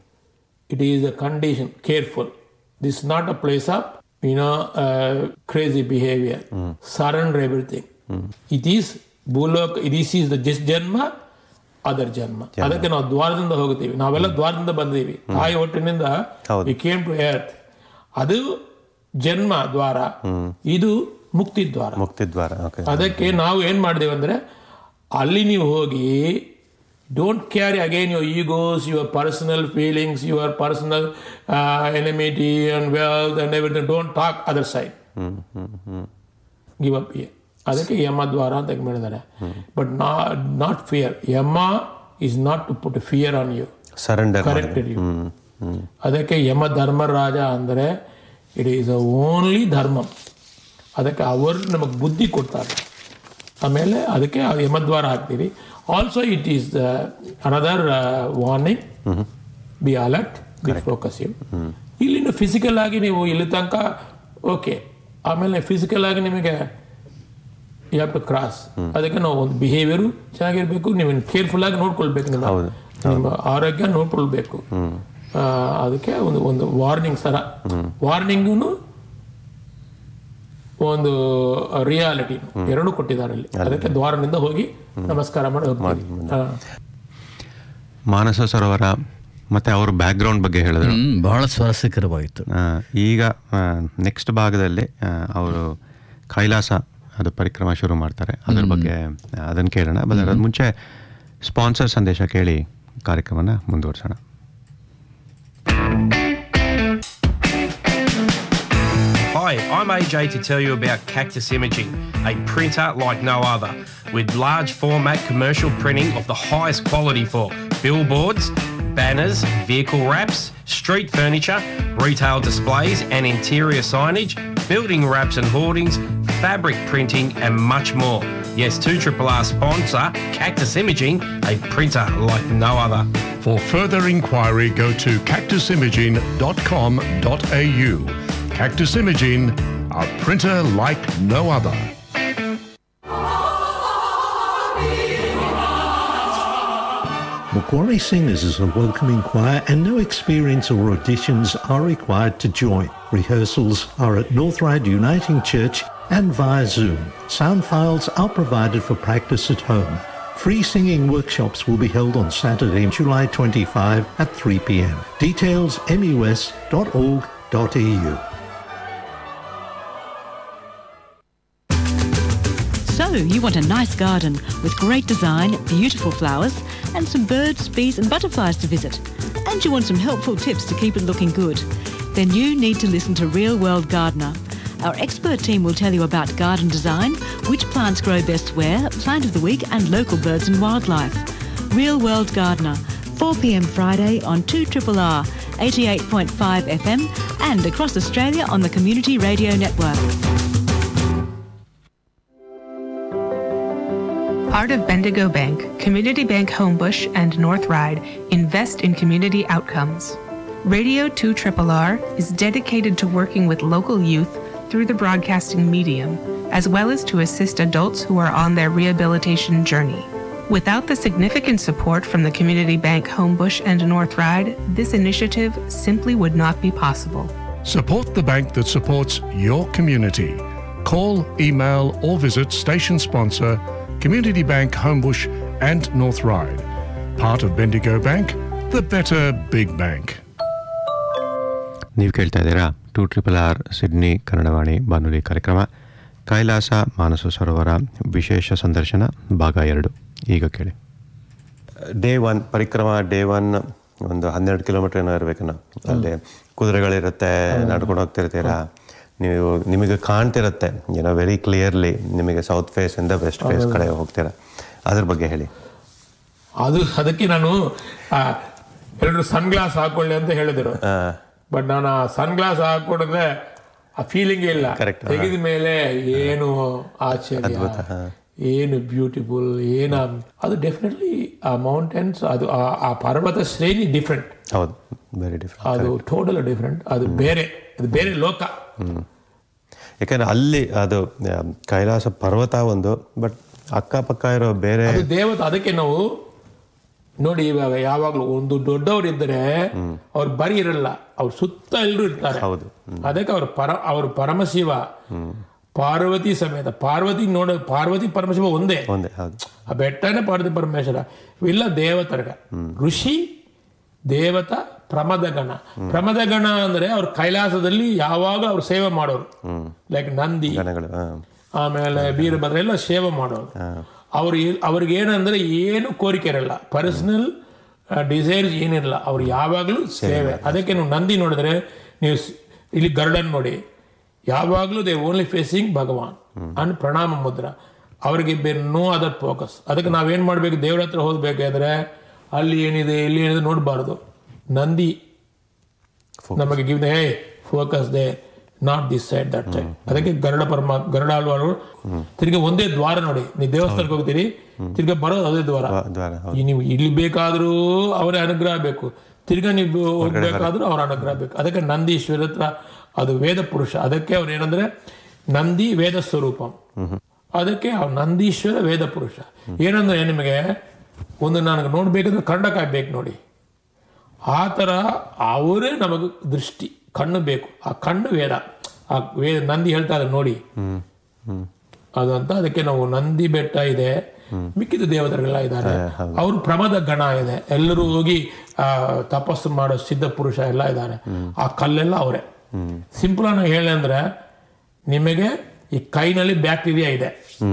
it is a condition careful this not a place of you know crazy behaviour surrender everything it is ಭೂಲೋಕ this is the just ಜನ್ಮ other ಜನ್ಮ ಅದಕ್ಕೆ ನಾವು ದ್ವಾರದಿಂದ ಹೋಗ್ತೀವಿ ನಾವೆಲ್ಲ ದ್ವಾರದಿಂದ ಬಂದೀವಿ ತಾಯಿ ಒಟ್ಟಿನಿಂದ ಹೌದು. ವಿ ಕೇಮ್ ಟು ಎರ್ತ್ ಅದು ಜನ್ಮ ದ್ವಾರ ಇದು ಮುಕ್ತಿ ದ್ವಾರ ಮುಕ್ತಿದ್ವಾರ ಓಕೆ ಅದಕ್ಕೆ ನಾವು ಏನ್ ಮಾಡಿದೇವೆ ಅಂದ್ರೆ ಅಲ್ಲಿ ನೀವು ಹೋಗಿ don't carry again your egos your personal feelings your personal enmity and wealth and everything don't talk other side hmm hmm hmm give up ಅದಕ್ಕೆ ಯಮದ್ವಾರ ಅಂತ ಮಾಡಿದ್ದಾರೆ but not fear Yama is not to put fear on you surrender corrected you hmm hmm ಅದಕ್ಕೆ ಯಮ ಧರ್ಮರಾಜ ಅಂದರೆ it is a only ಧರ್ಮ ಅದಕ್ಕೆ ಅವರು ನಮಗೆ ಬುದ್ಧಿ ಕೊಡ್ತಾರೆ ಆಮೇಲೆ ಅದಕ್ಕೆ ಆ ಯಮದ್ವಾರ ಹಾಕ್ತೀವಿ also it is another warning be alert be focus you ಇಲ್ಲಿನ ಫಿಸಿಕಲ್ ಆಗಿ ನೀವು ಇಲ್ಲಿ ತನಕ ಓಕೆ ಆಮೇಲೆ ಫಿಸಿಕಲ್ ಆಗಿ ನಿಮಗೆ ಯು ಹ್ಯಾವ್ ಟು ಕ್ರಾಸ್ ಅದಕ್ಕೆ ನಾವು ಒಂದು ಬಿಹೇವಿಯರು ಚೆನ್ನಾಗಿರ್ಬೇಕು ನೀವು ಕೇರ್ಫುಲ್ ಆಗಿ ನೋಡ್ಕೊಳ್ಬೇಕು ನಿಮ್ಮ ಹೌದು. ನಿಮ್ಮ ಆರೋಗ್ಯ ನೋಡ್ಕೊಳ್ಬೇಕು ಆ, ಅದಕ್ಕೆ ಒಂದು ಒಂದು ವಾರ್ನಿಂಗ್ ಸರ ವಾರ್ನಿಂಗು ಒಂದು ರಿಯಾಲಿಟಿ ಎರಡೂ ಕೊಟ್ಟಿದ್ದಾರೆ ಅಲ್ಲಿ ಅದಕ್ಕೆ ದ್ವಾರದಿಂದ ಹೋಗಿ ನಮಸ್ಕಾರ ಮಾಡಿ ಹೋಗ್ತೀವಿ ಆ, ಮಾನಸ ಸರೋವರ ಮತ್ತು ಅವ್ರ ಬ್ಯಾಕ್ಗ್ರೌಂಡ್ ಬಗ್ಗೆ ಹೇಳಿದ್ರು ಹ್ಮ್, ಬಹಳ ಸ್ವಾರಸ್ಯಕರವಾಗಿತ್ತು ಆ, ಈಗ ನೆಕ್ಸ್ಟ್ ಭಾಗದಲ್ಲಿ ಅವರು ಕೈಲಾಸ ಅದು ಪರಿಕ್ರಮ ಶುರು ಮಾಡ್ತಾರೆ ಅದ್ರ ಬಗ್ಗೆ ಅದನ್ನು ಕೇಳೋಣ ಬಟ್ ಅದ್ರ ಮುಂಚೆ ಸ್ಪಾನ್ಸರ್ ಸಂದೇಶ ಕೇಳಿ ಕಾರ್ಯಕ್ರಮನ ಮುಂದುವರ್ಸೋಣ Hi, I'm AJ to tell you about Cactus Imaging, a printer like no other, with large format commercial printing of the highest quality for billboards, banners, vehicle wraps, street furniture, retail displays and interior signage, building wraps and hoardings, fabric printing, and much more. Yes, 2RRR sponsor Cactus Imaging, a printer like no other. For further inquiry, go to cactusimaging.com.au. Cactus Imaging, a printer like no other. Macquarie Singers is a welcoming choir and no experience or auditions are required to join. Rehearsals are at North Ryde Uniting Church and via Zoom. Sound files are provided for practice at home. Free singing workshops will be held on Saturday, July 25 at 3 p.m. Details mus.org.au. So, you want a nice garden with great design, beautiful flowers, and some birds, bees, and butterflies to visit. And you want some helpful tips to keep it looking good. Then you need to listen to Real World Gardener. Our expert team will tell you about garden design, which plants grow best where, plant of the week, and local birds and wildlife. Real World Gardener, 4 pm Friday on 2RRR 88.5 FM and across Australia on the Community Radio Network. Part of Bendigo Bank, Community Bank Homebush, and North Ride invest in community outcomes. Radio 2 R is dedicated to working with local youth through the broadcasting medium, as well as to assist adults who are on their rehabilitation journey. Without the significant support from the Community Bank Homebush and North Ride, this initiative simply would not be possible. Support the bank that supports your community. Call, email, or visit station sponsor Community Bank Homebush and North Ride. Part of Bendigo Bank, the better big bank. ನೀವು ಕೇಳ್ತಾ ಇದ್ದೀರಾ two triple R Sydney Kannadavani ಬಾನುಲಿ ಕಾರ್ಯಕ್ರಮ ಕೈಲಾಸ ಮಾನಸ ಸರೋವರ ವಿಶೇಷ ಸಂದರ್ಶನ ಭಾಗ ಎರಡು ಈಗ ಕೇಳಿ ಡೇ ಒನ್ ಪರಿಕ್ರಮ ಡೇ ಒನ್ ಒಂದು ಹನ್ನೆರಡು ಕಿಲೋಮೀಟರ್ ಏನೋ ಇರಬೇಕನ್ನ ಅಲ್ಲಿ ಕುದುರೆಗಳಿರುತ್ತೆ ನಡ್ಕೊಂಡು ಹೋಗ್ತಿರ್ತೀರಾ ನೀವು ನಿಮಗೆ ಕಾಣ್ತಿರುತ್ತೆ ಏನೋ ವೆರಿ ಕ್ಲಿಯರ್ಲಿ ನಿಮಗೆ ಸೌತ್ ಫೇಸಿಂದ ವೆಸ್ಟ್ ಫೇಸ್ ಕಡೆ ಹೋಗ್ತೀರಾ ಅದ್ರ ಬಗ್ಗೆ ಹೇಳಿ ಅದು ಅದಕ್ಕೆ ನಾನು ಎಲ್ಲರೂ ಸನ್ ಗ್ಲಾಸ್ ಹಾಕೊಳ್ಳಿ ಅಂತ ಹೇಳಿದ್ರು ಬಟ್ ನಾನು ಆ ಸನ್ ಗ್ಲಾಸ್ ಹಾಕೊಂಡಿದ್ರೆ ಆ ಫೀಲಿಂಗ್ ಇಲ್ಲ Correct. ತೆಗೆದ ಮೇಲೆ ಏನು ಆಶ್ಚರ್ಯ ಏನು ಬ್ಯೂಟಿಫುಲ್ ಏನ ಅದು ಡೆಫಿನೆಟ್ಲಿ ಆ ಮೌಂಟೇನ್ಸ್ ಅದು ಆ- ಆ ಪರ್ವತ ಶ್ರೇಣಿ ಡಿಫ್ರೆಂಟ್ ಹೌದು ವೆರಿ ಡಿಫ್ರೆಂಟ್ ಅದು ಟೋಟಲ್ ಡಿಫ್ರೆಂಟ್ ಅದು ಬೇರೆ ಅದು ಬೇರೆ ಲೋಕ ಯಾಕಂದ್ರೆ ಅಲ್ಲಿ ಅದು ಆ, ಕೈಲಾಸ ಪರ್ವತ ಒಂದು ಬಟ್ ಅಕ್ಕಪಕ್ಕ ಇರೋ ಬೇರೆ ಅದು ದೇವತೆ ಅದಕ್ಕೆ ನಾವು ನೋಡಿ ಇವಾಗ ಯಾವಾಗಲೂ ಒಂದು ದೊಡ್ಡವರು ಇದ್ದರೆ ಅವ್ರು ಬರಿ ಇರಲ್ಲ ಅವ್ರು ಸುತ್ತ ಎಲ್ಲರೂ ಇರ್ತಾರೆ ಹೌದು. ಅದಕ್ಕೆ ಅವ್ರ ಪರ ಅವ್ರ ಪರಮಶಿವ ಪಾರ್ವತಿ ಸಮೇತ ಪಾರ್ವತಿ ನೋಡ ಪಾರ್ವತಿ ಪರಮಶಿವ ಒಂದೇ ಒಂದೇ ಹೌದು ಆ ಬೆಟ್ಟನೇ ಪಾರ್ವತಿ ಪರಮೇಶ್ವರ ಇವೆಲ್ಲ ದೇವತರ್ಗ ಋಷಿ ದೇವತ ಪ್ರಮದಗಣ ಪ್ರಮದಗಣ ಅಂದ್ರೆ ಅವ್ರ ಕೈಲಾಸದಲ್ಲಿ ಯಾವಾಗ ಅವ್ರು ಸೇವೆ ಮಾಡೋರು ಲೈಕ್ ನಂದಿ ಜನಗಳು ಹಾ. ಆಮೇಲೆ ವೀರಭದ್ರ ಎಲ್ಲ ಸೇವೆ ಮಾಡೋರು ಅವ್ರು ಅವ್ರಿಗೆ ಏನಂದ್ರೆ ಏನು ಕೋರಿಕೆ ಇರಲ್ಲ ಪರ್ಸನಲ್ ಡಿಸೈರ್ಸ್ ಏನಿರಲ್ಲ ಅವ್ರು ಯಾವಾಗಲೂ ಸೇವೆ ಅದಕ್ಕೆ ನೀವು ನಂದಿ ನೋಡಿದ್ರೆ ನೀವು ಸ್- ಇಲ್ಲಿ ಗರುಡನ್ ನೋಡಿ ಯಾವಾಗಲೂ ದೇ ಓನ್ಲಿ ಫೇಸಿಂಗ್ ಭಗವಾನ್ ಅಂಡ್ ಪ್ರಣಾಮ ಮುದ್ರ ಅವ್ರಿಗೆ ಬೇರೆ ನೋ ಅದರ್ ಫೋಕಸ್ ಅದಕ್ಕೆ ನಾವೇನು ಮಾಡಬೇಕು ದೇವ್ರ ಹತ್ರ ಹೋಗ್ಬೇಕಾದ್ರೆ ಅಲ್ಲಿ ಏನಿದೆ ಇಲ್ಲಿ ಏನಿದೆ ನೋಡಬಾರ್ದು ನಂದಿ ನಮಗೆ give hey focus they not this side that side ಅದಕ್ಕೆ ಗರುಡ ಪರಮ ಗರುಡ ಆಳ್ವಾರು ತಿರ್ಗಿ ಒಂದೇ ದ್ವಾರ ನೋಡಿ ನೀವು ದೇವಸ್ಥಾನಕ್ಕೆ ಹೋಗ್ತೀರಿ ತಿರ್ಗಿ ಬರೋದು ಅದೇ ದ್ವಾರ ದ್ವಾರ ಹೌದು ಈ ನೀವು ಇಲ್ಲಿ ಬೇಕಾದ್ರೂ ಅವರೇ ಅನುಗ್ರಹ ಬೇಕು ತಿರ್ಗಾ ನೀವು ಹೋಗ್ಬೇಕಾದ್ರೂ ಅವ್ರ ಅನುಗ್ರಹ ಬೇಕು ಅದಕ್ಕೆ ನಂದೀಶ್ವರ ಹತ್ರ ಅದು ವೇದ ಪುರುಷ ಅದಕ್ಕೆ ಅವ್ರು ಏನಂದ್ರೆ ನಂದಿ ವೇದ ಸ್ವರೂಪಂ ಅದಕ್ಕೆ ಅವ್ರು ನಂದೀಶ್ವರ ವೇದ ಪುರುಷ ಏನಂದ್ರೆ ನಿಮಗೆ ಒಂದು ನನಗೆ ನೋಡ್ಬೇಕಂದ್ರೆ ಕನ್ನಡ ಕಾಯ್ಬೇಕು ನೋಡಿ ಆ ಥರ ಅವರೇ ನಮಗೆ ದೃಷ್ಟಿ ಕಣ್ಣು ಬೇಕು ಆ ಕಣ್ಣು ವೇದ ಆ ವೇದ ನಂದಿ ಹೇಳ್ತಾ ಇದ್ದಾರೆ ನೋಡಿ ಅದು ಅಂತ ಅದಕ್ಕೆ ನಾವು ನಂದಿ ಬೆಟ್ಟ ಇದೆ ಮಿಕ್ಕಿದ ದೇವತೆಗಳೆಲ್ಲ ಇದ್ದಾರೆ ಅವರು ಪ್ರಮದ ಗಣ ಇದೆ ಎಲ್ಲರೂ ಹೋಗಿ ಆ, ತಪಸ್ಸು ಮಾಡೋ ಸಿದ್ಧ ಪುರುಷ ಎಲ್ಲ ಇದ್ದಾರೆ ಆ ಕಲ್ಲೆಲ್ಲ ಅವರೇ ಸಿಂಪಲ್ ಆಗಿ ಹೇಳಿ ಅಂದ್ರೆ ನಿಮಗೆ ಈ ಕೈನಲ್ಲಿ ಬ್ಯಾಕ್ಟೀರಿಯಾ ಇದೆ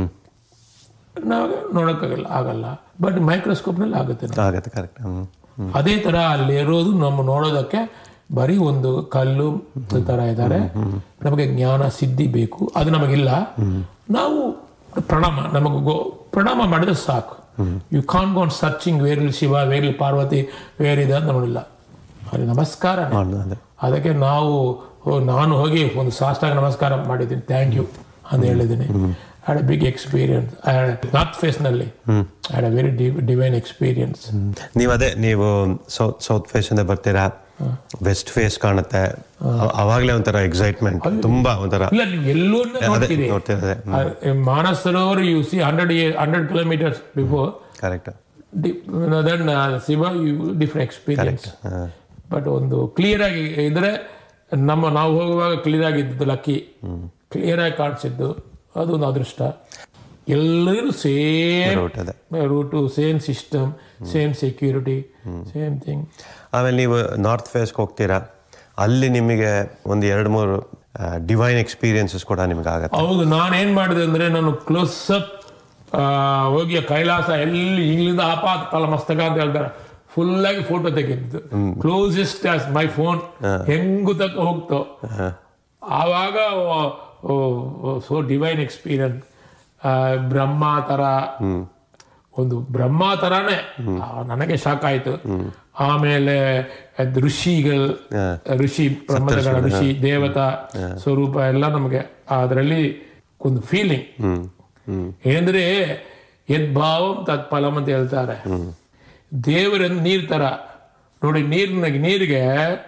ನಾವು ನೋಡೋಕ್ಕಾಗಲ್ಲ ಆಗಲ್ಲ ಬಟ್ ಮೈಕ್ರೋಸ್ಕೋಪ್ನಲ್ಲಿ ಆಗುತ್ತೆ ಆಗತ್ತೆ ಕರೆಕ್ಟ್ ಹ್ಮ್ ಅದೇ ತರ ಅಲ್ಲಿ ಇರೋದು ನಮ್ಮ ನೋಡೋದಕ್ಕೆ ಬರೀ ಒಂದು ಕಲ್ಲು ತರ ಇದ್ದಾರೆ ನಮಗೆ ಜ್ಞಾನ ಸಿದ್ಧಿ ಬೇಕು ಅದು ನಮಗಿಲ್ಲ ನಾವು ಪ್ರಣಾಮ ನಮಗೆ ಗೋ ಪ್ರಣಾಮ ಮಾಡಿದ್ರೆ ಸಾಕು you can gone searching where'll Shiva where'll Parvati ಬೇರಿದೆ ಅಂತ ನೋಡಿಲ್ಲ ಅಲ್ಲಿ ನಮಸ್ಕಾರ ಮಾಡು, ಅದೇ. ಅದಕ್ಕೆ ನಾವು ಹೋ- ನಾನು ಹೋಗಿ ಒಂದು ಸಾಷ್ಟಾಂಗ ನಮಸ್ಕಾರ ಮಾಡಿದ್ದೀನಿ ಥ್ಯಾಂಕ್ ಯು ಅಂತ ಹೇಳಿದ್ದೀನಿ had a big experience north ಫೇಸ್ನಲ್ಲಿ had a very divine experience ನೀವು ಅದೇ ನೀವು ಸೌತ್ ಸೌತ್ ಫೇಸ್ ಇಂದ ಬರ್ತೀರಾ ವೆಸ್ಟ್ ಫೇಸ್ ಕಾಣುತ್ತೆ ಅ- ಅವಾಗ್ಲೇ ಒಂಥರ ಎಕ್ಸೈಟ್ಮೆಂಟ್ ತುಂಬಾ ಒಂಥರ ಇಲ್ಲ ನೀವು ಎಲ್ಲೂ ಅದೇ ನೋಡ್ತೀರಿ ನೋಡ್ತಿರೋದೆ Manas Sarovar you see hundred hundred kilometres before correct then Shiva you different experience but ಒಂದು ಕ್ಲಿಯರ್ ಆಗಿ ಇದ್ರೆ ನಮ್ಮ ನಾವು ಹೋಗುವಾಗ ಕ್ಲಿಯರ್ ಆಗಿದ್ದು ಲಕ್ಕಿ ಕ್ಲಿಯರ್ ಆಗಿ ಕಾಣಿಸಿದ್ದು ಅದು ಒಂದು ಅದೃಷ್ಟ ಎಲ್ಲರೂ ಸೇಮ್ ರೂಟ್ ಅದೇ route same system same security same thing ಆಮೇಲೆ ನೀವು ನಾರ್ತ್ ಫೇಸ್ಗೆ ಹೋಗ್ತೀರಾ ಅಲ್ಲಿ ನಿಮಗೆ ಒಂದು ಎರಡು ಮೂರು ಡಿವೈನ್ ಎಕ್ಸ್ಪೀರಿಯನ್ಸಸ್ ಕೂಡ ನಿಮ್ಗೆ ಆಗತ್ತೆ ಹೌದು ನಾನು ಏನ್ ಮಾಡಿದೆ ಅಂದ್ರೆ ನಾನು ಕ್ಲೋಸ್ ಅಪ್ ಹೋಗಿ ಆ ಕೈಲಾಸ ಎಲ್ಲಿ ಇಲ್ಲಿಂದ ಆಪಾತ ಕಾಲ ಮಸ್ತಕ ಅಂತ ಹೇಳ್ತಾರೆ ಫುಲ್ ಆಗಿ ಫೋಟೋ ತೆಗೆದಿದ್ದು ಕ್ಲೋಸೆಸ್ಟ್ ಆಸ್ ಮೈ ಫೋನ್ ಹೆಂಗು ತಕ್ಕ ಹೋಗ್ತೋ ಆವಾಗ ಸೊ ಡಿವೈನ್ ಎಕ್ಸ್ಪೀರಿಯನ್ಸ್ ಬ್ರಹ್ಮ ತರ ಒಂದು ಬ್ರಹ್ಮ ತರಾನೇ ಆ, ನನಗೆ ಶಾಕ್ ಆಯ್ತು ಆಮೇಲೆ ಅದ್ ಋಷಿಗಳು ಋಷಿ ಬ್ರಹ್ಮದಗಳ ಋಷಿ ದೇವತಾ ಸ್ವರೂಪ ಎಲ್ಲ ನಮಗೆ ಅದರಲ್ಲಿ ಒಂದು ಫೀಲಿಂಗ್ ಏನಂದ್ರೆ ಯದ್ಭಾವಂ ತತ್ಫಲಂ ಅಂತ ಹೇಳ್ತಾರೆ ದೇವರ ನೀರ್ ತರ ನೋಡಿ ನೀರಿನ ನೀರಿಗೆ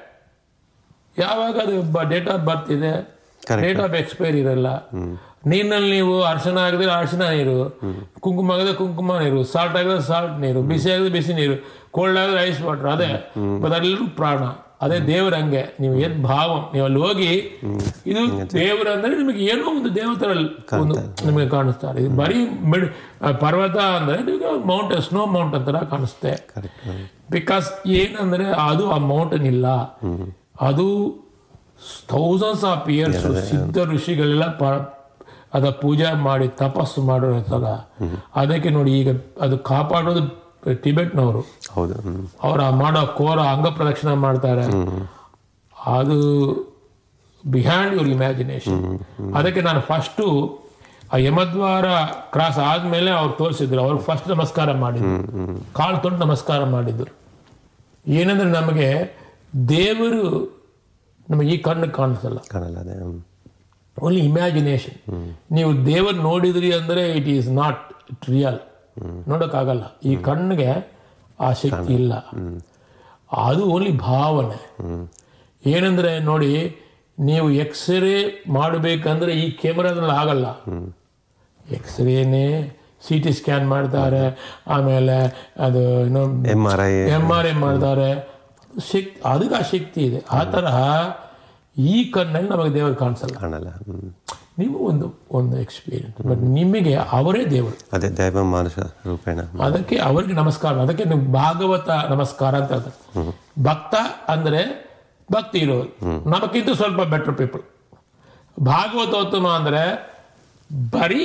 ಯಾವಾಗ ಅದು ಡೇಟ್ ಆಫ್ ಬರ್ತ್ ಇದೆ ಡೇಟ್ ಆಫ್ ಎಕ್ಸ್ಪೈರ್ ಇರಲ್ಲ ನೀರಿನಲ್ಲಿ ನೀವು ಅರ್ಶನ ಆಗಿದ್ರೆ ಅರ್ಶನ ನೀರು ಕುಂಕುಮ ಆಗಿದ್ರೆ ಕುಂಕುಮ ನೀರು ಸಾಲ್ಟ್ ಆಗಿದ್ರೆ ಸಾಲ್ಟ್ ನೀರು ಬಿಸಿ ಆಗಿದ್ರೆ ಬಿಸಿ ನೀರು ಕೋಲ್ಡ್ ಆಗಿದ್ರೆ ಐಸ್ ವಾಟರ್ ಅದೇ ಬಟ್ ಅದೆಲ್ಲರೂ ಪ್ರಾಣ ಅದೇ ದೇವರ ಹಂಗೆ ನೀವು ಏನ್ ಭಾವ ನೀವು ಅಲ್ಲಿ ಹೋಗಿ ಇದು ದೇವರ ಅಂದ್ರೆ ನಿಮಗೆ ಏನೋ ಒಂದು ದೇವತರಲ್ಲಿ ಒಂದು ನಿಮಗೆ ಕಾಣಿಸ್ತಾರೆ ಇದು ಬರೀ ಮಿಡ್ ಪರ್ವತ ಅಂದ್ರೆ ನಿಮಗೆ ಮೌಂಟೇನ್ ಸ್ನೋ ಮೌಂಟೇನ್ ತರ ಕಾಣಿಸುತ್ತೆ ಬಿಕಾಸ್ ಏನಂದ್ರೆ ಅದು ಆ ಮೌಂಟೇನ್ ಇಲ್ಲ ಅದು ಥೌಸಂಡ್ಸ್ ಆಫ್ ಇಯರ್ಸ್ ಸಿದ್ಧ ಋಷಿಗಳೆಲ್ಲ ಪ- ಅದ ಪೂಜೆ ಮಾಡಿ ತಪಸ್ಸು ಮಾಡಿರ್ತಲ್ಲ ಅದಕ್ಕೆ ನೋಡಿ ಈಗ ಅದು ಕಾಪಾಡೋದು ಟಿಬೆಟ್ನವರು ಹೌದು ಹ್ಮ್. ಅವರ ಮಾಡೋ ಕೋರ ಅಂಗ ಪ್ರದಕ್ಷಿಣೆ ಮಾಡ್ತಾರೆ ಅದು ಬಿಹೈಂಡ್ ಯುವರ್ ಇಮ್ಯಾಜಿನೇಷನ್ ಅದಕ್ಕೆ ನಾನು ಫಸ್ಟು ಆ ಯಮದ್ವಾರ ಕ್ರಾಸ್ ಆದ್ಮೇಲೆ ಅವ್ರು ತೋರಿಸಿದ್ರು ಅವ್ರು ಫಸ್ಟ್ ನಮಸ್ಕಾರ ಮಾಡಿದ್ರು ಕಾಲು ತೊಟ್ಟು ನಮಸ್ಕಾರ ಮಾಡಿದ್ರು ಏನಂದ್ರೆ ನಮಗೆ ದೇವರು ನಮಗೆ ಈ ಕಣ್ಣು ಕಾಣಿಸಲ್ಲ ಕಾಣಲ್ಲ ಅದೇ ಹ್ಮ್. ಓನ್ಲಿ ಇಮ್ಯಾಜಿನೇಷನ್ ನೀವು ದೇವರು ನೋಡಿದ್ರಿ ಅಂದ್ರೆ ಇಟ್ ಈಸ್ ನಾಟ್ ರಿಯಲ್ ನೋಡೋಕ್ಕಾಗಲ್ಲ ಈ ಕಣ್ಣಿಗೆ ಆ ಶಕ್ತಿ ಇಲ್ಲ ಅದು ಓನ್ಲಿ ಭಾವನೆ ಏನಂದ್ರೆ ನೋಡಿ ನೀವು ಎಕ್ಸ್ರೇ ಮಾಡಬೇಕಂದ್ರೆ ಈ ಕ್ಯಾಮ್ರಾದಲ್ಲಿ ಆಗಲ್ಲ ಎಕ್ಸ್ರೇನೇ ಸಿ ಟಿ ಸ್ಕ್ಯಾನ್ ಮಾಡ್ತಾರೆ ಆಮೇಲೆ ಅದು ಏನೋ M R I M R I ಮಾಡ್ತಾರೆ ಶಕ್ತಿ ಅದಕ್ಕೆ ಆ ಶಕ್ತಿ ಇದೆ ಆ ತರಹ ಈ ಕಣ್ಣಲ್ಲಿ ನಮಗೆ ದೇವರು ಕಾಣಿಸಲ್ಲ ಕಾಣಲ್ಲ ಹ್ಮ್. ನೀವು ಒಂದು ಒಂದು ಎಕ್ಸ್ಪೀರಿಯನ್ಸ್ ಬಟ್ ನಿಮಗೆ ಅವರೇ ದೇವರು ಅದೇ ದೈವ ಮಾನುಷ ರೂಪೇಣ ಅದಕ್ಕೆ ಅವರಿಗೆ ನಮಸ್ಕಾರ ಅದಕ್ಕೆ ನೀವು ಭಾಗವತ ನಮಸ್ಕಾರ ಅಂತ ಹೇಳ್ತಾರೆ ಭಕ್ತ ಅಂದ್ರೆ ಭಕ್ತಿ ಇರೋರು ನಮಗಿಂತ ಸ್ವಲ್ಪ ಬೆಟರ್ ಪೀಪಲ್ ಭಾಗವತೋತ್ತಮ ಅಂದ್ರೆ ಬರೀ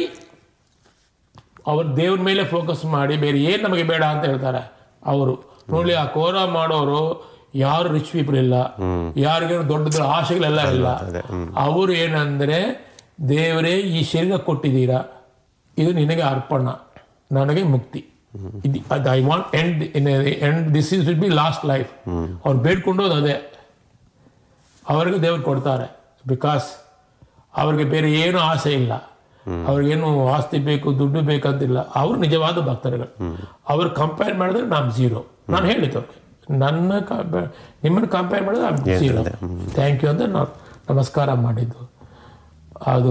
ಅವ್ರ ದೇವ್ರ ಮೇಲೆ ಫೋಕಸ್ ಮಾಡಿ ಬೇರೆ ಏನ್ ನಮಗೆ ಬೇಡ ಅಂತ ಹೇಳ್ತಾರೆ ಅವರು ನೋಡಿ ಆ ಕೋರ ಮಾಡೋರು ಯಾರು ರಿಚ್ ಪೀಪಲ್ ಇಲ್ಲ ಯಾರಿಗೇನು ದೊಡ್ಡ ದೊಡ್ಡ ಆಶೆಗಳೆಲ್ಲ ಇಲ್ಲ ಅವರು ಏನಂದ್ರೆ ದೇವರೇ ಈ ಶರೀರ ಕೊಟ್ಟಿದ್ದೀರಾ ಇದು ನಿನಗೆ ಅರ್ಪಣ ನನಗೆ ಮುಕ್ತಿ ಇದು I want end in end this is will be last life ಅವ್ರು ಬೇಡ್ಕೊಂಡೋದು ಅದೇ ಅವರಿಗೆ ದೇವ್ರು ಕೊಡ್ತಾರೆ ಬಿಕಾಸ್ ಅವ್ರಿಗೆ ಬೇರೆ ಏನು ಆಸೆ ಇಲ್ಲ ಅವ್ರಿಗೇನು ಆಸ್ತಿ ಬೇಕು ದುಡ್ಡು ಬೇಕಂತಿಲ್ಲ ಅವ್ರು ನಿಜವಾದ ಭಕ್ತರುಗಳು ಅವ್ರು ಕಂಪೇರ್ ಮಾಡಿದ್ರೆ ನಾನು ಝೀರೋ ನಾನು ಹೇಳಿದ್ದು ಅವ್ರಿಗೆ ನನ್ನ ಕಂಪೇರ್ ನಿಮ್ಮನ್ನು ಕಂಪೇರ್ ಮಾಡಿದ್ರೆ ನಾನು ಝೀರೋ ಥ್ಯಾಂಕ್ ಯು ಅಂತ ನಾವು ನಮಸ್ಕಾರ ಮಾಡಿದ್ದು ಅದು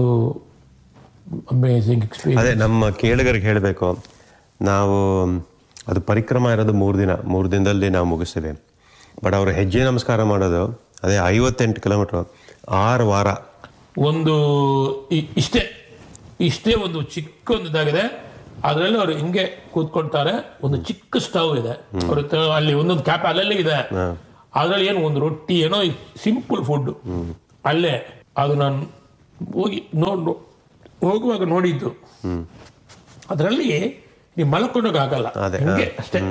ಅಮೇಝಿಂಗ್ ಎಕ್ಸ್ಪೀರಿಯನ್ಸ್ ಅದೇ ನಮ್ಮ ಕೇಳುಗರಿಗೆ ಹೇಳಬೇಕು ನಾವು ಅದು ಪರಿಕ್ರಮ ಇರೋದು ಮೂರು ದಿನ ಮೂರು ದಿನದಲ್ಲಿ ನಾವು ಮುಗಿಸ್ತೀವಿ ಬಟ್ ಅವರು ಹೆಜ್ಜೆ ನಮಸ್ಕಾರ ಮಾಡೋದು ಅದೇ ಐವತ್ತೆಂಟು ಕಿಲೋಮೀಟ್ರ್ ಆರು ವಾರ ಒಂದು ಇ- ಇಷ್ಟೇ ಇಷ್ಟೇ ಒಂದು ಚಿಕ್ಕ ಒಂದು ಇದಾಗಿದೆ ಅದರಲ್ಲಿ ಅವ್ರು ಹಿಂಗೆ ಕೂತ್ಕೊಳ್ತಾರೆ ಒಂದು ಚಿಕ್ಕ ಸ್ಟವ್ ಇದೆ ಅವ್ರ ಹತ್ರ ಅಲ್ಲಿ ಒಂದೊಂದು ಕ್ಯಾಪ್ ಅಲ್ಲಲ್ಲಿ ಇದೆ ಅದ್ರಲ್ಲಿ ಏನು ಒಂದು ರೊಟ್ಟಿ ಏನೋ ಸಿಂಪಲ್ ಫುಡ್ ಅಲ್ಲೇ ಅದು ನಾನು ಹೋಗಿ ನೋಡ್ ಹೋಗುವಾಗ ನೋಡಿದ್ದು ಅದರಲ್ಲಿ ನೀವು ಮಲ್ಕೊಂಡೋಗಲ್ಲ ಅದೇ, ಹಿಂಗೆ ಹಾ. ಅಷ್ಟೇ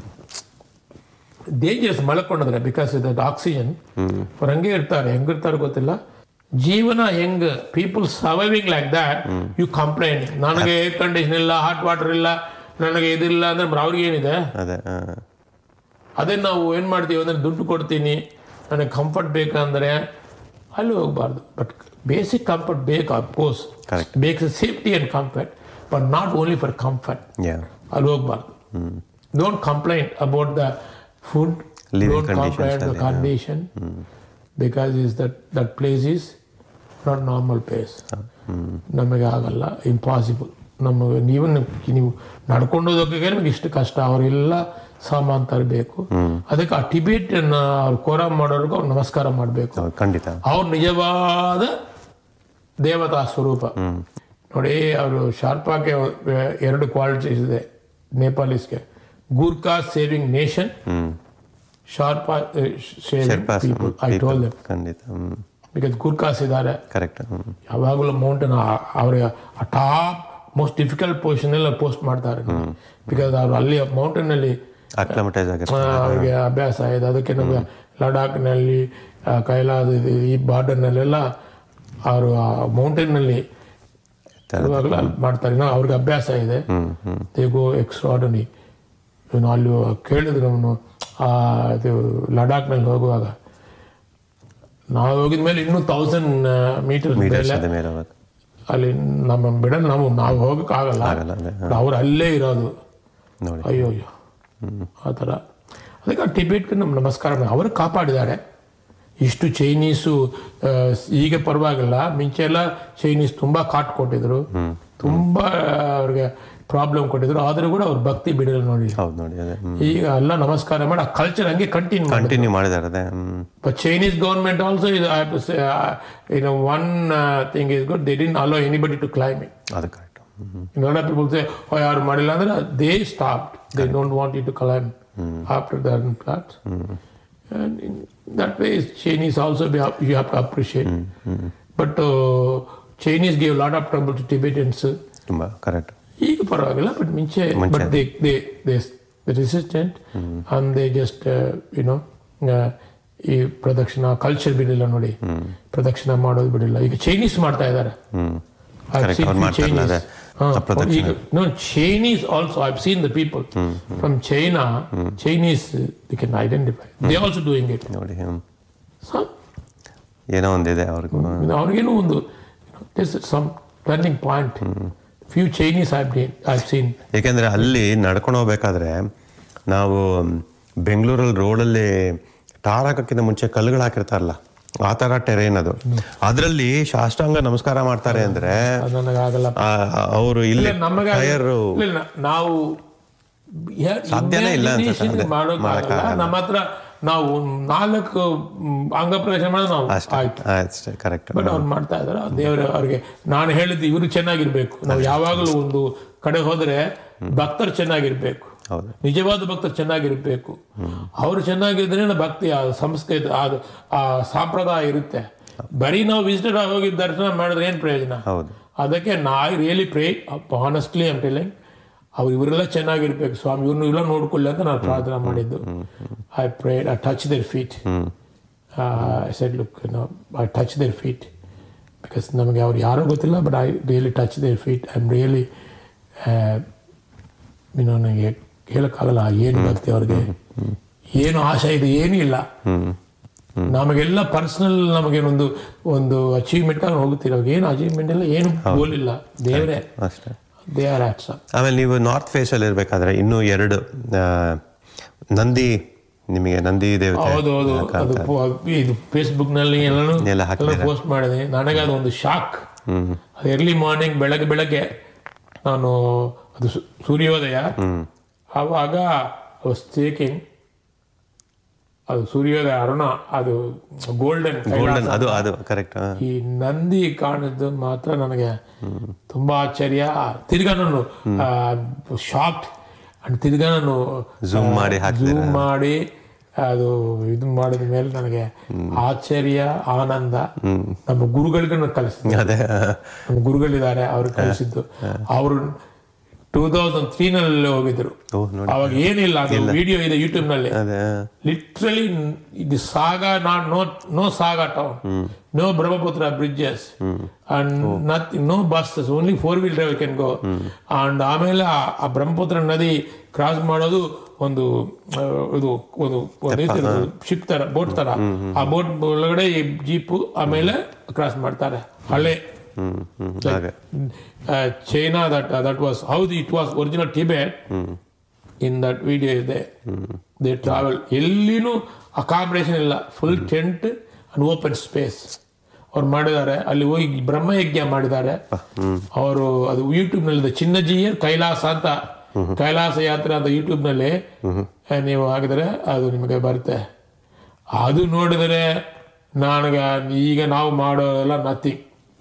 ಡೇಂಜರಸ್ ಮಲ್ಕೊಂಡ್ರೆ ಬಿಕಾಸ್ ದಟ್ ಆಕ್ಸಿಜನ್ ಅವ್ರು ಹಂಗೆ ಇರ್ತಾರೆ ಹೆಂಗಿರ್ತಾರೆ ಗೊತ್ತಿಲ್ಲ ಜೀವನ ಹೆಂಗ್ people surviving like that you complaint ನನಗೆ ಏರ್ ಕಂಡೀಷನ್ ಇಲ್ಲ ಹಾಟ್ ವಾಟರ್ ಇಲ್ಲ ನನಗೆ ಇದಿಲ್ಲ ಅಂದ್ರೆ ಅವ್ರಿಗೆ ಏನಿದೆ ಅದೇ ಆ, ಅದೇ ನಾವು ಏನು ಮಾಡ್ತೀವಿ ಅಂದರೆ ದುಡ್ಡು ಕೊಡ್ತೀನಿ ನನಗೆ ಕಂಫರ್ಟ್ ಬೇಕಂದ್ರೆ ಅಲ್ಲಿ ಹೋಗಬಾರ್ದು ಬಟ್ ಬೇಸಿಕ್ ಕಂಫರ್ಟ್ ಬೇಕು ಅಫ್ಕೋರ್ಸ್ Correct. ಬೇಕು safety and comfort but not only for comfort yeah. ಅಲ್ಲಿ ಹೋಗ್ಬಾರ್ದು don't complaint about the food Living don't conditions complaint the ಅಲ್ಲಿ, condition because is that that place is not normal place ನಮಗೆ ಆಗಲ್ಲ impossible ನಮಗೆ ನೀವು ನೀವು ನಡ್ಕೊಂಡು ಹೋಗೋಕೆ ನಿಮಗೆ ಇಷ್ಟು ಕಷ್ಟ ಅವರೆಲ್ಲ ಸಾಮಾನು ತರಬೇಕು ಅದಕ್ಕೆ ಆ ಟಿಬೇಟನ್ ಅವ್ರು ಕೋರಾಮ್ ಮಾಡೋರ್ಗು ಅವ್ರು ನಮಸ್ಕಾರ ಮಾಡಬೇಕು ಹೌದು, ಖಂಡಿತ ಅವ್ರ ನಿಜವಾದ ದೇವತಾ ಸ್ವರೂಪ ನೋಡಿ ಅವರು ಶಾರ್ಪಾಗೆ ಎರಡು ಕ್ವಾಲಿಟೀಸ್ ಇದೆ ನೇಪಾಲೀಸ್ಗೆ Gurkha saving nation Sherpa saving Sherpas people I told them ಖಂಡಿತ ಹ್ಮ್ ಬಿಕಾಸ್ ಗೂರ್ಖಾಸ್ ಇದ್ದಾರೆ ಕರೆಕ್ಟ್ ಹ್ಮ್ ಯಾವಾಗಲೂ ಮೌಂಟೇನ್ ಅವ್ರಿಗೆ ಆ ಟಾಪ್ ಮೋಸ್ಟ್ ಡಿಫಿಕಲ್ಟ್ ಪೊಸಿಷನ್ ಎಲ್ಲ ಪೋಸ್ಟ್ ಮಾಡ್ತಾರೆ ಬಿಕಾಸ್ ಅವರು ಅಲ್ಲಿ ಮೌಂಟೇನ್ ಅಲ್ಲಿ ಅಕ್ಲಮಟೈಸ್ ಆ, ಆಗಿರ್ತಾರೆ ಅವ್ರಿಗೆ ಅಭ್ಯಾಸ ಇದೆ ಅದಕ್ಕೆ ನಮಗೆ ಲಡಾಖ್ನಲ್ಲಿ ಆ, ಕೈಲಾಸ ಇದು- ಈ ಬಾರ್ಡರ್ನಲ್ಲೆಲ್ಲ ಅವರು ಆ ಮೌಂಟೇನ್ನಲ್ಲಿ ಇರುವಾಗಲೂ ಅಲ್ಲಿ ಮಾಡ್ತಾರೆ ಇನ್ನು ಅವ್ರಿಗೆ ಅಭ್ಯಾಸ ಇದೆ ದೇ ಗೋ ಎಕ್ಸ್ಟ್ರಾಡನಿ ಇವನು ಅಲ್ಲಿ ಕೇಳಿದ್ರು ಅವನು ಆ ಇದು ಲಡಾಖ್ನಲ್ಲಿ ಹೋಗುವಾಗ ನಾವು ಹೋಗಿದ ಮೇಲೆ ಇನ್ನೂ ತೌಸಂಡ್ ಮೀಟರ್ ಮೀಟರ್ಸ್ ಮೇಲೆ ಅದ ಮೇಲೆ ಹೋಗೋದು ಅಲ್ಲಿ ನಮ್ಮ ಬಿಡ ನಾವು ನಾವು ಹೋಗಕ್ಕಾಗಲ್ಲ ಆಗಲ್ಲ, ಅದೇ, ಹಾ. ಅವ್ರು ಅಲ್ಲೇ ಇರೋದು ನೋಡಿ ಅಯ್ಯೋ ಅಯ್ಯೋ ಆ ಥರ ಅದಕ್ಕೆ ಆ ಟಿಬೇಟ್ಗೆ ನಮ್ಮ ನಮಸ್ಕಾರ ಮಾಡಿ- ಅವರು ಕಾಪಾಡಿದ್ದಾರೆ ಇಷ್ಟು ಚೈನೀಸು ಆ, ಈಗ ಪರವಾಗಿಲ್ಲ ಮುಂಚೆ ಎಲ್ಲ ಚೈನೀಸ್ ತುಂಬ ಕಾಟ್ ಕೊಟ್ಟಿದ್ರು ತುಂಬ ಅವ್ರಿಗೆ ಪ್ರಾಬ್ಲಮ್ ಕೊಟ್ಟಿದ್ರು ಆದರೂ ಕೂಡ ಅವ್ರ ಭಕ್ತಿ ಬಿಡಲ್ಲ ನೋಡಿ ಹೌದು ನೋಡಿ ಅದೇ ಈಗ ಎಲ್ಲ ನಮಸ್ಕಾರ ಮಾಡಿ ಆ ಕಲ್ಚರ್ ಹಂಗೆ ಕಂಟಿನ್ಯೂ ಮಾಡಿ ಕಂಟಿನ್ಯೂ ಮಾಡಿದ್ದಾರೆ ಅದೇ hmm But Chinese government also is, I have to say, uh, you know, one uh, thing is good. They didn't allow anybody to climb it. ಅದು correct You know, a lot of people say, oh, ಯಾರು ಮಾಡಿಲ್ಲ ಅಂದ್ರೆ they stopped. They don't want you to climb after the plant. And in that way, Chinese also be, you have to appreciate. But uh, Chinese gave a lot of trouble to Tibetans. ತುಂಬ correct ಈಗ ಪರವಾಗಿಲ್ಲ but ಮುಂಚೆ but they they they resistant and they just you know ಈ ಪ್ರದಕ್ಷಿಣ culture ಬಿಡಿಲ್ಲ ನೋಡಿ ಪ್ರದಕ್ಷಿಣ ಮಾಡೋದು ಬಿಡಿಲ್ಲ ಈಗ Chinese ಮಾಡ್ತಾ ಇದ್ದಾರೆ Correct, ಅವ್ರು ಮಾಡ್ತಾರಲ್ಲ ಅದೇ, ಆ ಪ್ರದಕ್ಷಿಣೆ. No Chinese also I seen the people from China Chinese the can identify they also doing it ನೋಡಿ ಹ್ಮ್ ಏನೋ ಒಂದಿದೆ ಅವ್ರಿಗೂ ಅವ್ರಿಗೇನು ಒಂದು some turning point few Chinese I I seen ಯಾಕೆಂದ್ರೆ ಅಲ್ಲಿ ನಡ್ಕೊಂಡು ಹೋಗ್ಬೇಕಾದ್ರೆ ನಾವು ಬೆಂಗಳೂರಲ್ಲಿ ರೋಡಲ್ಲಿ ಟಾರ್ ಹಾಕೋಕ್ಕಿಂತ ಮುಂಚೆ ಕಲ್ಲುಗಳು ಹಾಕಿರ್ತಾರಲ್ಲ ಆ ಥರ ಟೆರೇನ್ ಅದು ಅದರಲ್ಲಿ ಶಾಸ್ತ್ರಾಂಗ ನಮಸ್ಕಾರ ಮಾಡ್ತಾರೆ ಅಂದ್ರೆ ಅದು ನನಗಾಗಲ್ಲ ಅವರು ಇಲ್ಲಿ ಇಲ್ಲ, ನಮಗೆ ಟೈರ್ ಇಲ್ಲ, ನಾವು ಯಾ- ಸಾಧ್ಯನೇ ಇಲ್ಲ ಅಂತ imagination ಅದೇ, ಮಾಡೋಕ್ಕಾಗಲ್ಲ. ಮಾಡೋಕ್ಕಾಗಲ್ಲ. ನಮ್ಮ ಹತ್ರ ನಾವು ನಾಲ್ಕು ಮ್, ಅಂಗಪ್ರವೇಶ ಮಾಡೋದು ನಾವು ಅಷ್ಟೇ ಆಯ್ತು ಅಷ್ಟೇ ಕರೆಕ್ಟ್ ಬಟ್ ಅವ್ರು ಮಾಡ್ತಾ ಇದಾರೆ ದೇವರ ಅವ್ರಿಗೆ ನಾನು ಹೇಳಿದ್ದು ಇವರು ಚೆನ್ನಾಗಿರ್ಬೇಕು ನಾವು ಯಾವಾಗಲೂ ಒಂದು ಕಡೆ ಹೋದ್ರೆ ಭಕ್ತರು ಚೆನ್ನಾಗಿರ್ಬೇಕು ಹೌದು ನಿಜವಾದ ಭಕ್ತರು ಚೆನ್ನಾಗಿರ್ಬೇಕು ಅವರು ಚೆನ್ನಾಗಿದ್ರೆ ಭಕ್ತಿ ಆ ಸಂಸ್ಕೃತಿ ಅದು ಆ ಸಂಪ್ರದಾಯ ಇರುತ್ತೆ ಬರೀ ನಾವು ವಿಸಿಟರ್ ಹೋಗಿ ದರ್ಶನ ಮಾಡಿದ್ರೆ ಏನು ಪ್ರಯೋಜನ ಹೌದು ಅದಕ್ಕೆ ನಾ really pray honestly I'm telling ಅವ್ರು ಇವರೆಲ್ಲ ಚೆನ್ನಾಗಿರ್ಬೇಕು ಸ್ವಾಮಿ ಇವ್ರನ್ನ ಇಲ್ಲ ನೋಡ್ಕೊಳ್ಳಿ ಅಂತ ನಾನು ಪ್ರಾರ್ಥನೆ ಮಾಡಿದ್ದು I pray I touch their feet I said look no I touch their feet because ನಮಗೆ ಅವ್ರು ಯಾರೋ ಗೊತ್ತಿಲ್ಲ but I really touch their feet I am really ಇನ್ನು ನನಗೆ ಹೇಳೋಕ್ಕಾಗಲ್ಲ ಏನು ಭಕ್ತಿ ಅವ್ರಿಗೆ ಏನು ಆಶೆ ಇದೆ ಏನೂ ಇಲ್ಲ ನಮಗೆಲ್ಲ ಪರ್ಸನಲ್ ನಮಗೇನೊಂದು ಒಂದು ಅಚೀವ್ಮೆಂಟ್ ಆಗಿ ಹೋಗ್ತೀವಿ ಅವಾಗ ಏನು ಅಚೀವ್ಮೆಂಟ್ ಇಲ್ಲ ಏನು ಗೋಲ್ ಇಲ್ಲ ದೇವರೇ ಅಷ್ಟೇ ದೇ ಆರ್ ಆಟ್ಸ್ ಆಮೇಲೆ ನೀವು ನಾರ್ತ್ ಫೇಸಲ್ಲಿ ಇರಬೇಕಾದ್ರೆ ಇನ್ನೂ ಎರಡು ಆ, ನಂದಿ ನಿಮಗೆ ನಂದಿ ದೇವತೆ ಹೌದು ಹೌದು ಅದು ಪೋ- ಇದು ಫೇಸ್ಬುಕ್ ನಲ್ಲಿ ಎಲ್ಲಾನು ಎಲ್ಲ ಎಲ್ಲ ಹಾಕಿದ್ದೀರಾ? ಪೋಸ್ಟ್ ಮಾಡಿದೆ ನನಗೆ ಅದು ಒಂದು ಶಾಕ್ ಅದು ಎರ್ಲಿ ಮಾರ್ನಿಂಗ್ ಬೆಳಗ್ಗೆ ಬೆಳಗ್ಗೆ ನಾನು ಅದು ಸು- ಸೂರ್ಯೋದಯ ಆವಾಗ ಸ್ಟೇಕಿಂಗ್ ಅದು ಸೂರ್ಯೋದಯ ಅರುಣ ಅದು ಗೋಲ್ಡನ್ ಗೋಲ್ಡನ್ ಅದು ಅದು ಕರೆಕ್ಟ್ ಈ ನಂದಿ ಕಾಣಿದ್ದು ಮಾತ್ರ ನನಗೆ ತುಂಬಾ ಆಶ್ಚರ್ಯ ತಿರ್ಗಾ ನಾನು ಶಾಕ್ಡ್ ಅಂಡ್ ತಿರ್ಗಾ ನಾನು Zoom ಮಾಡಿ ಹಾಕ್ತೀರಾ? ಝೂಮ್ ಮಾಡಿ ಅದು ಇದು ಮಾಡಿದ ಮೇಲೆ ನನಗೆ ಆಶ್ಚರ್ಯ ಆನಂದ ನಮ್ಮ ಗುರುಗಳಿಗೆ ನಾನು ಕಲಿಸ್ತೀನಿ ಅದೇ ನಮ್ಮ ಗುರುಗಳಿದ್ದಾರೆ ಅವ್ರು ಕಲಿಸಿದ್ದು ಅವರು ಟೂ ತೌಸಂಡ್ ತ್ರೀನಲ್ಲಿ ಹೋಗಿದ್ರು ಓ ನೋಡಿ ಅವಾಗ ಏನಿಲ್ಲ ಅದು ವಿಡಿಯೋ ಇದೆ ಯೂಟ್ಯೂಬ್ ನಲ್ಲಿ ಅದೇ ಲಿಟ್ರಲಿ ಇದು Saga not no no Saga town no Brahmaputra bridges and nothing no buses only four wheel drive can go and ಆಮೇಲೆ ಆ- ಆ ಬ್ರಹ್ಮಪುತ್ರ ನದಿ ಕ್ರಾಸ್ ಮಾಡೋದು ಒಂದು ಆ, ಇದು ಒಂದು ಶಿಪ್ ತರ ಬೋಟ್ ತರ ಆ ಬೋಟ್ ಒಳಗಡೆ ಈ ಜೀಪು ಆಮೇಲೆ ಕ್ರಾಸ್ ಮಾಡ್ತಾರೆ ಹಳೆ ಹ್ಮ್ ಹ್ಮ್ ಹಾಗೆ China that that was how it was original Tibet in that video ಇದೆ ದೇ ಟ್ರಾವೆಲ್ ಎಲ್ಲಿನೂ ಅಕಾಮಿಡೇಷನ್ ಇಲ್ಲ full tent and open space ಅವ್ರು ಮಾಡಿದ್ದಾರೆ ಅಲ್ಲಿ ಹೋಗಿ ಬ್ರಹ್ಮಯಜ್ಞ ಮಾಡಿದ್ದಾರೆ ಅವರು ಅದು ಯೂಟ್ಯೂಬ್ ನಲ್ಲಿ ಚಿನ್ನಜಿಯರ್ ಕೈಲಾಸ ಅಂತ ಕೈಲಾಸ ಯಾತ್ರೆ ಅಂತ ಯೂಟ್ಯೂಬ್ ನಲ್ಲಿ ಆ, ನೀವು ಹಾಕಿದ್ರೆ ಅದು ನಿಮಗೆ ಬರುತ್ತೆ ಅದು ನೋಡಿದರೆ ನನಗೆ ಈಗ ನಾವು ಮಾಡೋದೆಲ್ಲ ನಥಿಂಗ್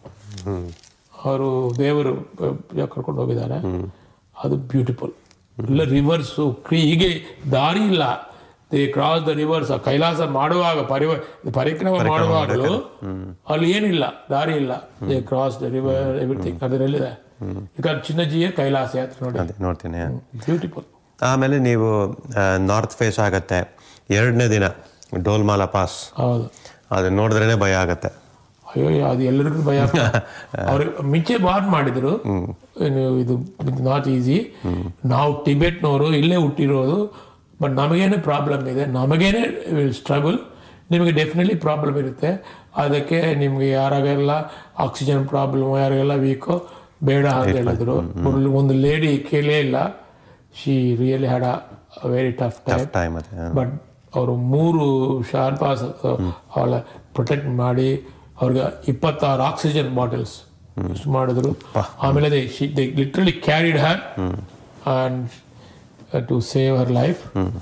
ಅವರು ದೇವರು ಅಹ್, ಕರ್ಕೊಂಡು ಹೋಗಿದ್ದಾರೆ ಅದು ಬ್ಯೂಟಿಫುಲ್ ಇಲ್ಲ ರಿವರ್ಸು ಕ್ರೀ ಹೀಗೆ ದಾರಿ ಇಲ್ಲ they cross the rivers Kailash ಮಾಡುವಾಗ ಪರಿವ ಪರಿಕ್ರಮ ಮಾಡುವಾಗಲೂ ಅಲ್ಲಿ ಏನಿಲ್ಲ ದಾರಿ ಇಲ್ಲ they cross the river everything ಅದರಲ್ಲಿದೆ ಈಗ ಚಿನ್ನಜಿಯ ಕೈಲಾಸ ಯಾತ್ರೆ ನೋಡಿ ಅದೇ ನೋಡ್ತೀನಿ ಬ್ಯೂಟಿಫುಲ್ ಆಮೇಲೆ ನೀವು ನಾರ್ತ್ ಫೇಸ್ ಆಗತ್ತೆ ಎರಡನೇ ದಿನ ಡೋಲ್ಮಾಲ ಪಾಸ್ ಹೌದು ಅದು ನೋಡಿದ್ರೇನೆ ಭಯ ಆಗತ್ತೆ ಅಯ್ಯೋ ಅದು ಎಲ್ಲರಿಗೂ ಭಯ ಅವ್ರಿಗೆ ಮುಂಚೆ ವಾರ್ನ್ ಮಾಡಿದ್ರು ಏನು ಇದು ನಾಟ್ ಈಸಿ ನಾವು ಟಿಬೆಟ್ನವರು ಇಲ್ಲೇ ಹುಟ್ಟಿರೋದು ಬಟ್ ನಮಗೇನೆ ಪ್ರಾಬ್ಲಮ್ ಇದೆ ನಮಗೇನೆ ವಿಲ್ ಸ್ಟ್ರಗಲ್ ನಿಮಗೆ ಡೆಫಿನೆಟ್ಲಿ ಪ್ರಾಬ್ಲಮ್ ಇರುತ್ತೆ ಅದಕ್ಕೆ ನಿಮಗೆ ಯಾರಿಗೆಲ್ಲ ಆಕ್ಸಿಜನ್ ಪ್ರಾಬ್ಲಮ್ ಯಾರಿಗೆಲ್ಲ ವೀಕೋ ಬೇಡ ಅಂತ ಹೇಳಿದ್ರು ಒಂದು- ಒಂದು ಲೇಡಿ ಕೇಳೇ ಇಲ್ಲ she really had a very tough time time ಅದೇ ಬಟ್ ಅವರು ಮೂರು ಶಾರ್ಪಾಸ್ ಅವಳ ಪ್ರೊಟೆಕ್ಟ್ ಮಾಡಿ ಅವ್ರಿಗೆ ಇಪ್ಪತ್ತಾರು ಆಕ್ಸಿಜನ್ ಬಾಟಲ್ಸ್ ಯೂಸ್ ಮಾಡಿದ್ರು ಆಮೇಲೆ they they literally carried her and to save her life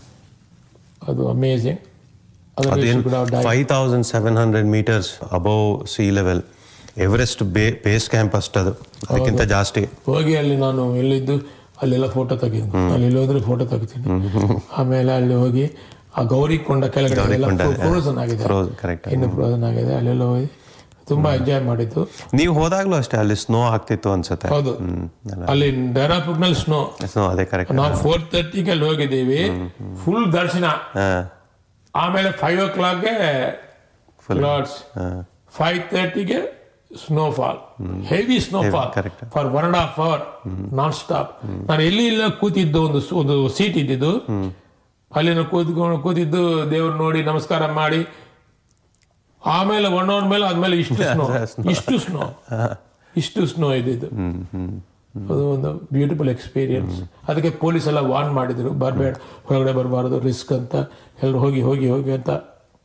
ಅದು ಅಮೇಝಿಂಗ್ ಅದೇನು ಅದರಲ್ಲಿ five thousand seven hundred metres above sea level Everest bay base camp ಅಷ್ಟದು ಅದಕ್ಕಿಂತ ಜಾಸ್ತಿ ಹೋಗಿ ಅಲ್ಲಿ ನಾನು ಎಲ್ಲಿದ್ದು ಅಲ್ಲೆಲ್ಲ ಫೋಟೋ ತೆಗಿದ್ದೀನಿ ಅಲ್ಲಿ ಎಲ್ಲಿ ಹೋದ್ರೆ ಫೋಟೋ ತೆಗಿತೀನಿ ಆಮೇಲೆ ಅಲ್ಲಿ ಹೋಗಿ ಆ ಗೌರಿ ಕೊಂಡ ಕೆಳಗಡೆ ಎಲ್ಲ ಕೊಂಡ, ಫ್ರೋಸನ್ ಆಗಿದೆ Frozen, correct. ಇನ್ನು ಫ್ರೋಸನ್ ಆಗಿದೆ ಅಲ್ಲೆಲ್ಲ ಹೋಗಿ ತುಂಬಾ ಎಂಜಾಯ್ ಮಾಡಿದ್ದು ನೀವು ಹೋದಾಗ್ಲೂ ಅಷ್ಟೇ ಅಲ್ಲಿ ಸ್ನೋ ಆಗ್ತಿತ್ತು ಅನ್ಸುತ್ತೆ ಹೌದು ಹ್ಮ್ ಅಲ್ಲ ಅಲ್ಲಿ ನಲ್ಲಿ ಸ್ನೋ ಸ್ನೋ ಅದೇ ಕರೆಕ್ಟ್ ನಾವು ಫೋರ್ ತರ್ಟಿಗೆ ಅಲ್ಲಿ ಹೋಗಿದ್ದೀವಿ ಫುಲ್ ದರ್ಶನ ಆಮೇಲೆ ಫೈವ್ ಓ ಕ್ಲಾಕ್ಗೆ ಲಾರ್ಡ್ಸ್ ಫೈವ್ ತರ್ಟಿಗೆ snowfall heavy snowfall correct. For one and half hour non stop ನಾನು ಎಲ್ಲಿ ಇಲ್ಲ ಕೂತಿದ್ದು ಒಂದು ಸ್- ಒಂದು ಸೀಟ್ ಇದ್ದಿದ್ದು ಅಲ್ಲಿ ನಾನು ಕೂತ್ಕೊಂಡು ಕೂತಿದ್ದು ದೇವ್ರು ನೋಡಿ ನಮಸ್ಕಾರ ಮಾಡಿ ಆಮೇಲೆ ಒನ್ ಅವರ್ ಮೇಲೆ ಆದ್ಮೇಲೆ ಇಷ್ಟು ಸ್ನೋ ಇಷ್ಟು ಸ್ನೋ ಇಷ್ಟು ಸ್ನೋ ಇದ್ದಿದ್ದು ಅದು ಒಂದು ಬ್ಯೂಟಿಫುಲ್ ಎಕ್ಸ್ಪೀರಿಯನ್ಸ್ ಅದಕ್ಕೆ ಪೊಲೀಸ್ ಎಲ್ಲ ವಾರ್ನ್ ಮಾಡಿದ್ರು ಬರಬೇಡ ಹೊರಗಡೆ ಬರಬಾರ್ದು ರಿಸ್ಕ್ ಅಂತ ಎಲ್ಲರೂ ಹೋಗಿ ಹೋಗಿ ಹೋಗಿ ಅಂತ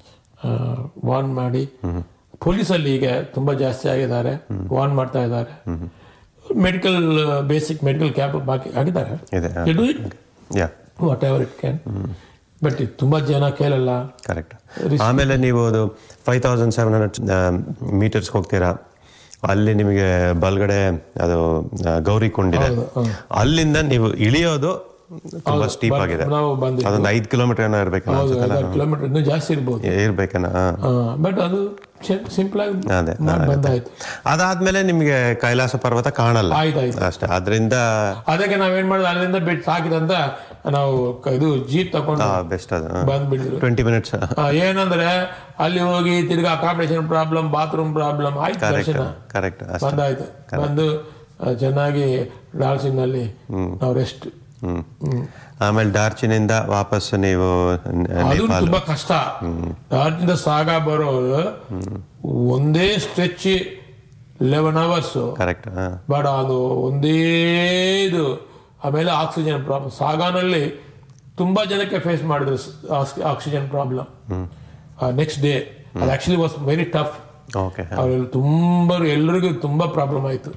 ವಾರ್ನ್ ಮಾಡಿ ಪೊಲೀಸಲ್ಲಿ ಈಗ ತುಂಬಾ ಜಾಸ್ತಿ ಆಗಿದ್ದಾರೆ ವಾರ್ನ್ ಮಾಡ್ತಾ ಇದ್ದಾರೆ ಮೆಡಿಕಲ್ ಬೇಸಿಕ್ ಮೆಡಿಕಲ್ ಕ್ಯಾಂಪ್ ಬಾಕಿ ಆಗಿದ್ದಾರೆ ಇದೆ do it ya whatever it can but ತುಂಬಾ ಜನ ಕೇಳಲ್ಲ ಕರೆಕ್ಟ್ ಆಮೇಲೆ ನೀವು ಅದು five thousand seven hundred metres ಹೋಗ್ತೀರಾ ಅಲ್ಲಿ ನಿಮಗೆ ಬಲ್ಗಡೆ ಅದು ಆ, ಗೌರಿ ಕೊಂಡಿದೆ ಅಲ್ಲಿಂದ ನೀವು ಇಳಿಯೋದು ತುಂಬಾ ಸ್ಟೀಪ್ ಬರ್- ಆಗಿದೆ ನಾವು ಬಂದಿದ್ದು. ಅದೊಂದು ಐದು ಕಿಲೋಮೀಟರ್ ಏನೋ ಇರ್ಬೇಕು ಹೌದು ಕಿಲೋಮೀಟರ್ ಇನ್ನೂ ಜಾಸ್ತಿ ಇರ್ಬೋದು ಇರ್ಬೇಕನ ಬಟ್ ಅದು ಸಿಂಪಲ್ ಆಗಿ ಅದೇ ಮಾಡ್ ಬಂದಾಯ್ತು ಅದಾದ್ಮೇಲೆ ನಿಮ್ಗೆ ಕೈಲಾಸ ಪರ್ವತ ಕಾಣಲ್ಲ ಆಯ್ತಾಯ್ತು ಅಷ್ಟೇ ಅದರಿಂದ ಅದಕ್ಕೆ ನಾವೇನ್ ಮಾಡಿದ್ವಿ ಅಲ್ಲಿಂದ ಬಿಟ್ಟು ಸಾಕಿದಂತ ನಾವು ಕ- ಇದು ಜೀಪ್ ತಗೊಂಡು ಬೆಸ್ಟ್ ಅದು ಬಂದ್ಬಿಟ್ಟಿದ್ರು ಟ್ವೆಂಟಿ ಮಿನಿಟ್ಸ್ ಆ, ಏನಂದ್ರೆ ಅಲ್ಲಿ ಹೋಗಿ ತಿರ್ಗಾ ಅಕಾಮಿಡೇಷನ್ ಪ್ರಾಬ್ಲಮ್ ಬಾತ್ರೂಮ್ ಪ್ರಾಬ್ಲಮ್ ಆಯ್ತು ಕರೆಕ್ಟ್ ದರ್ಶನ ಕರೆಕ್ಟ್ ಅಷ್ಟೇ ಬಂದಾಯ್ತು ಬಂದು ಆ, ಚೆನ್ನಾಗಿ ಡಾಲ್ಸಿನಲ್ಲಿ ನಾವು ರೆಸ್ಟ್ ಹ್ಮ್ ಆಮೇಲೆ ಡಾರ್ಚಿನಿಂದ ವಾಪಸ್ ನೀವು ನ- ಅದು ನೇಪಾಲ್ ತುಂಬಾ ಕಷ್ಟ ಡಾರ್ಚಿಂದ ಸಾಗ ಬರೋದು ಒಂದೇ stretch eleven hours correct but ಅದು ಒಂದೇ ಇದು ಆಮೇಲೆ ಆಕ್ಸಿಜನ್ ಪ್ರಾಬ್ಲಮ್ ಸಾಗಾನಲ್ಲಿ ತುಂಬಾ ಜನಕ್ಕೆ ಫೇಸ್ ಮಾಡಿದ್ರು ಆಕ್ಸಿಜನ್ ಪ್ರಾಬ್ಲಮ್ ನೆಕ್ಸ್ಟ್ ಡೇ ಅದು actually was very tough okay ಅವರೆಲ್ಲ ತುಂಬ ಎಲ್ಲರಿಗೂ ತುಂಬಾ ಪ್ರಾಬ್ಲಮ್ ಆಯ್ತು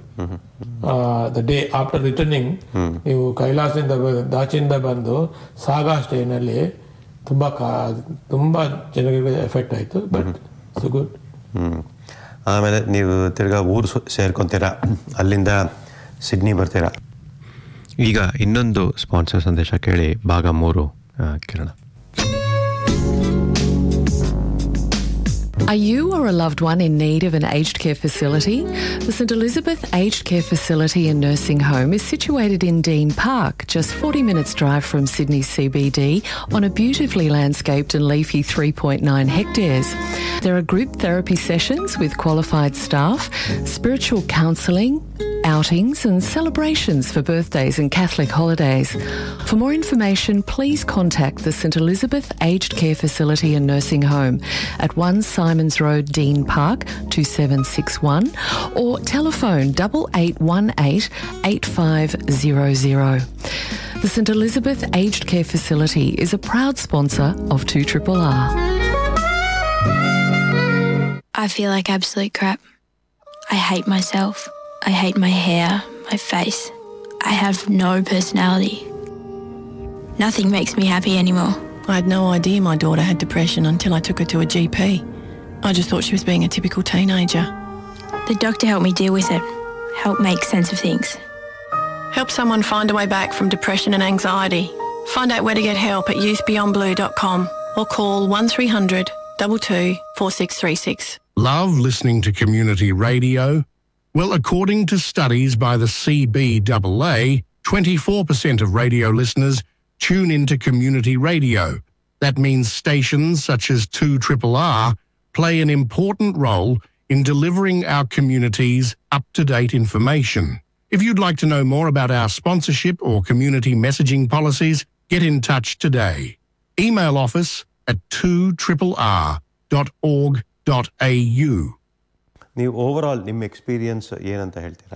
ದ ಡೇ ಆಫ್ಟರ್ ರಿಟರ್ನಿಂಗ್ ನೀವು ಕೈಲಾಸದಿಂದ ಬ- ದಾಚಿಯಿಂದ ಬಂದು ಸಾಗಾ ಸ್ಟೇನಲ್ಲಿ ತುಂಬ ಕಾ ತುಂಬ ಜನರಿಗೆ ಎಫೆಕ್ಟ್ ಆಯಿತು ಬಟ್ ಸೊ ಗುಡ್ ಹ್ಮ್. ಆಮೇಲೆ ನೀವು ತಿರ್ಗಾ ಊರು ಸು- ಸೇರ್ಕೊಂತೀರಾ ಅಲ್ಲಿಂದ ಸಿಡ್ನಿ ಬರ್ತೀರಾ ಈಗ ಇನ್ನೊಂದು ಸ್ಪಾನ್ಸರ್ ಸಂದೇಶ ಕೇಳಿ ಭಾಗ ಮೂರು ಆ, ಕಿರಣ Are you or a loved one in need of an aged care facility? The St Elizabeth Aged Care Facility and Nursing Home is situated in Dean Park, just 40 minutes drive from Sydney CBD on a beautifully landscaped and leafy 3.9 hectares. There are group therapy sessions with qualified staff, spiritual counselling, outings and celebrations for birthdays and Catholic holidays. For more information, please contact the St Elizabeth Aged Care Facility and Nursing Home at 1 Simons Road, Dean Park, 2761 or telephone 8818 8500. The St Elizabeth Aged Care Facility is a proud sponsor of 2RRR. I feel like absolute crap. I hate myself. I hate my hair, my face. I have no personality. Nothing makes me happy anymore. I had no idea my daughter had depression until I took her to a GP. I just thought she was being a typical teenager. The doctor helped me deal with it, help make sense of things. Help someone find a way back from depression and anxiety. Find out where to get help at youthbeyondblue.com or call 1300 22 4636. Love listening to community radio? Well, according to studies by the CBAA, 24% of radio listeners tune into community radio. That means stations such as 2RRR play an important role in delivering our communities up-to-date information. If you'd like to know more about our sponsorship or community messaging policies, get in touch today. Email office at 2rrr.org.au. ನೀವು over all ನಿಮ್ಮ experience ಏನಂತ ಹೇಳ್ತೀರಾ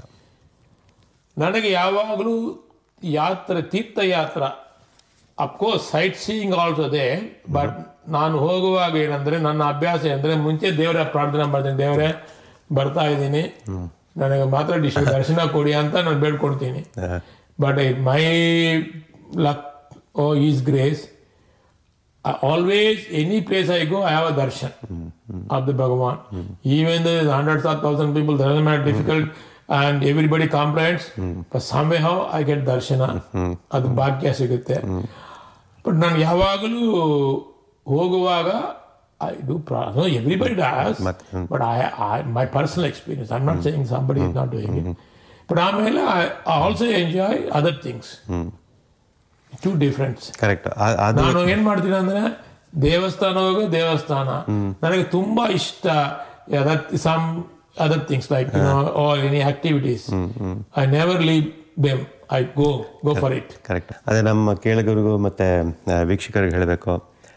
ನನಗೆ ಯಾವಾಗಲೂ ಯಾತ್ರೆ ತೀರ್ಥಯಾತ್ರ of course sightseeing also they but ನಾನು ಹೋಗುವಾಗ ಏನಂದ್ರೆ ನನ್ನ ಅಭ್ಯಾಸ ಅಂದರೆ ಮುಂಚೆ ದೇವರ ಪ್ರಾರ್ಥನೆ ಮಾಡ್ತೀನಿ ದೇವರೇ ಬರ್ತಾ ಇದ್ದೀನಿ ನನಗೆ ಮಾತ್ರ ಡಿಶ್ ದರ್ಶನ ಕೊಡಿ ಅಂತ ನಾನು ಬೇಡ್ಕೊಡ್ತೀನಿ but my luck oh is grace always any place I go I have a darshan of the Bhagwan even the hundreds of thousand people there mat difficult and everybody complaints some way how I get ದರ್ಶನ ಅದು ಭಾಗ್ಯ ಸಿಗುತ್ತೆ but ನಾನು ಯಾವಾಗಲೂ ಹೋಗುವಾಗ I do no everybody does but I I my personal experience I not saying somebody is not doing it but ಆಮೇಲೆ I also enjoy other things too differents correct ಅದು ನಾನು ಏನ್ ಮಾಡ್ತೀನಿ ಅಂದ್ರೆ ದೇವಸ್ಥಾನ ಹೋಗೋ ದೇವಸ್ಥಾನ ನನಗೆ ತುಂಬಾ ಇಷ್ಟ some other things like you know or any activities I never leave them I go go for it correct ಅದೇ ನಮ್ಮ ಕೇಳಿಗರಿಗೂ ಮತ್ತು ವೀಕ್ಷಕರಿಗೆ ಹೇಳಬೇಕು